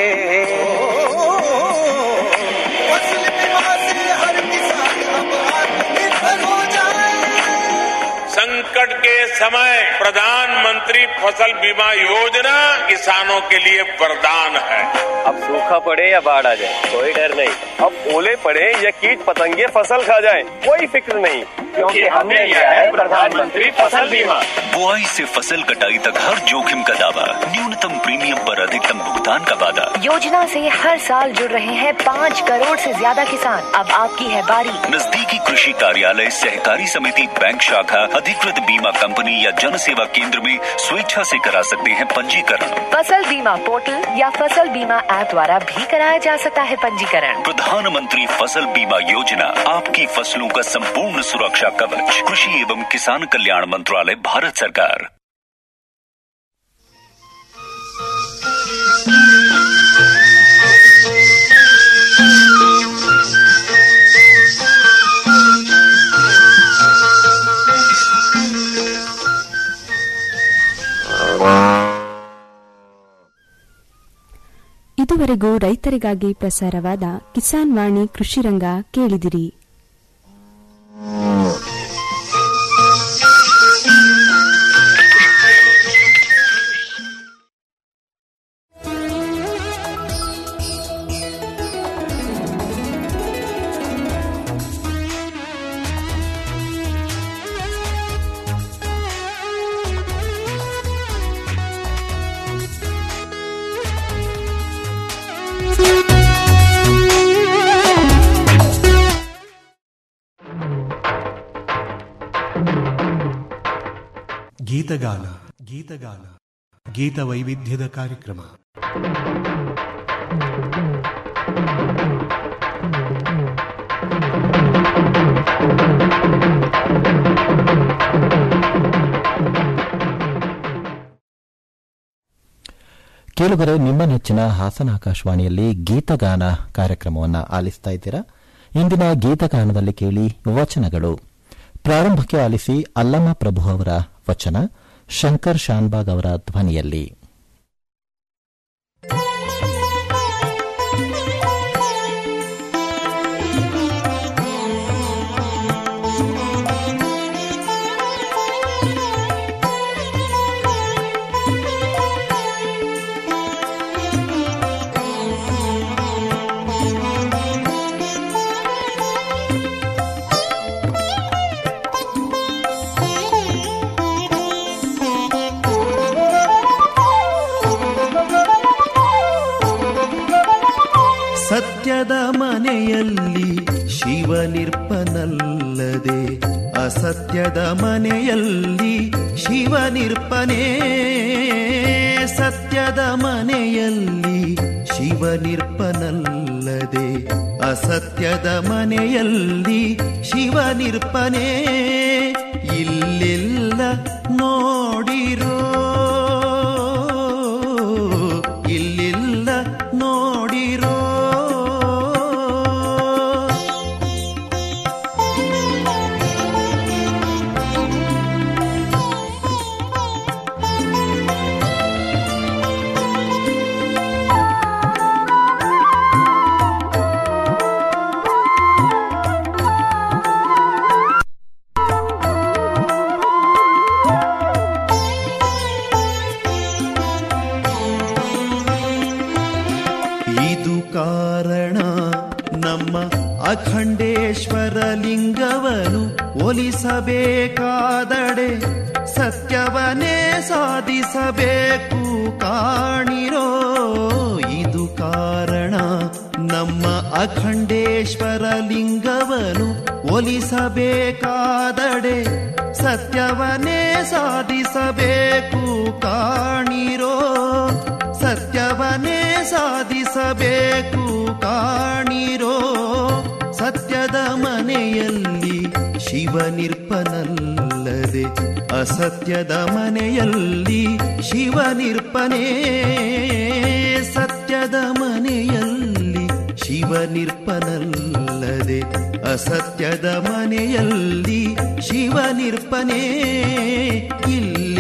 फसल बीमा से हर किसान अब आत्मनिर्भर हो जाए संकट के समय प्रधानमंत्री फसल बीमा योजना किसानों के लिए वरदान है अब सूखा पड़े या बाढ़ आ जाए कोई डर नहीं अब ओले पड़े या कीट पतंगे फसल खा जाए कोई फिक्र नहीं क्योंकि हमने लिया है प्रधानमंत्री फसल बीमा बुआई से फसल कटाई तक हर जोखिम का दावा न्यूनतम प्रीमियम पर अधिकतम भुगतान का वादा योजना से हर साल जुड़ रहे हैं पाँच करोड़ से ज्यादा किसान अब आपकी है बारी नजदीकी कृषि कार्यालय सहकारी समिति बैंक शाखा अधिकृत बीमा कंपनी या जन सेवा केंद्र में स्वेच्छा से करा सकते हैं पंजीकरण फसल बीमा पोर्टल या फसल बीमा ऐप द्वारा भी कराया जा सकता है पंजीकरण प्रधानमंत्री फसल बीमा योजना आपकी फसलों का संपूर्ण सुरक्षा कवच कृषि एवं किसान कल्याण मंत्रालय भारत सरकार ಇದುವರೆಗೂ ರೈತರಿಗಾಗಿ ಪ್ರಸಾರವಾದ ಕಿಸಾನ್ ವಾಣಿ ಕೃಷಿರಂಗ ಕೇಳಿದಿರಿ ಗೀತಗಾನ ಗೀತಗಾನ ಗೀತ ವೈವಿಧ್ಯದ ಕಾರ್ಯಕ್ರಮ ಕೇಳುಗರೆ ನಿಮ್ಮ ನೆಚ್ಚಿನ ಹಾಸನ ಆಕಾಶವಾಣಿಯಲ್ಲಿ ಗೀತಗಾನ ಕಾರ್ಯಕ್ರಮವನ್ನು ಆಲಿಸ್ತಾ ಇದ್ದೀರಾ ಇಂದಿನ ಗೀತಗಾನದಲ್ಲಿ ಕೇಳಿ ವಚನಗಳು ಪ್ರಾರಂಭಕ್ಕೆ ಆಲಿಸಿ ಅಲ್ಲಮ ಪ್ರಭು ಅವರ ವಚನ ಶಂಕರ್ ಶಾನ್ಬಾಗ್ ಅವರ ಧ್ವನಿಯಲ್ಲಿ ಸತ್ಯದ ಮನೆಯಲ್ಲಿ ಶಿವನಿರ್ಪನಲ್ಲದೆ ಅಸತ್ಯದ ಮನೆಯಲ್ಲಿ ಶಿವನಿರ್ಪನೇ ಸತ್ಯದ ಮನೆಯಲ್ಲಿ ಶಿವನಿರ್ಪನಲ್ಲದೆ ಅಸತ್ಯದ ಮನೆಯಲ್ಲಿ ಶಿವನಿರ್ಪನೇ ಇಲ್ಲೆಲ್ಲ ನೋಡಿರೋ ಇಲ್ಲಿಲ್ಲ ನೋಡಿರೋ ಇದು ಕಾರಣ ನಮ್ಮ ಅಖಂಡೇಶ್ವರ ಲಿಂಗವನು ಒಲಿಸಬೇಕಾದಡೆ ಸತ್ಯವನ್ನೇ ಸಾಧಿಸಬೇಕು ಕಾಣಿರೋ ಇದು ಕಾರಣ ನಮ್ಮ ಅಖಂಡೇಶ್ವರ ಲಿಂಗವನು ಒಲಿಸಬೇಕಾದಡೆ ಸತ್ಯವನ್ನೇ ಸಾಧಿಸಬೇಕು ಕಾಣಿರೋ ಸತ್ಯವನ್ನೇ ಸಾಧಿಸಬೇಕು ಕಾಣಿರೋ ಸತ್ಯದ ಮನೆಯಲ್ಲಿ ಶಿವನಿರ್ಪನಲ್ಲದೆ ಅಸತ್ಯದ ಮನೆಯಲ್ಲಿ ಶಿವನಿರ್ಪನೇ ಸತ್ಯದ ಮನೆಯಲ್ಲಿ ಶಿವನಿರ್ಪನಲ್ಲದೆ ಅಸತ್ಯದ ಮನೆಯಲ್ಲಿ ಶಿವನಿರ್ಪನೇ ಇಲ್ಲ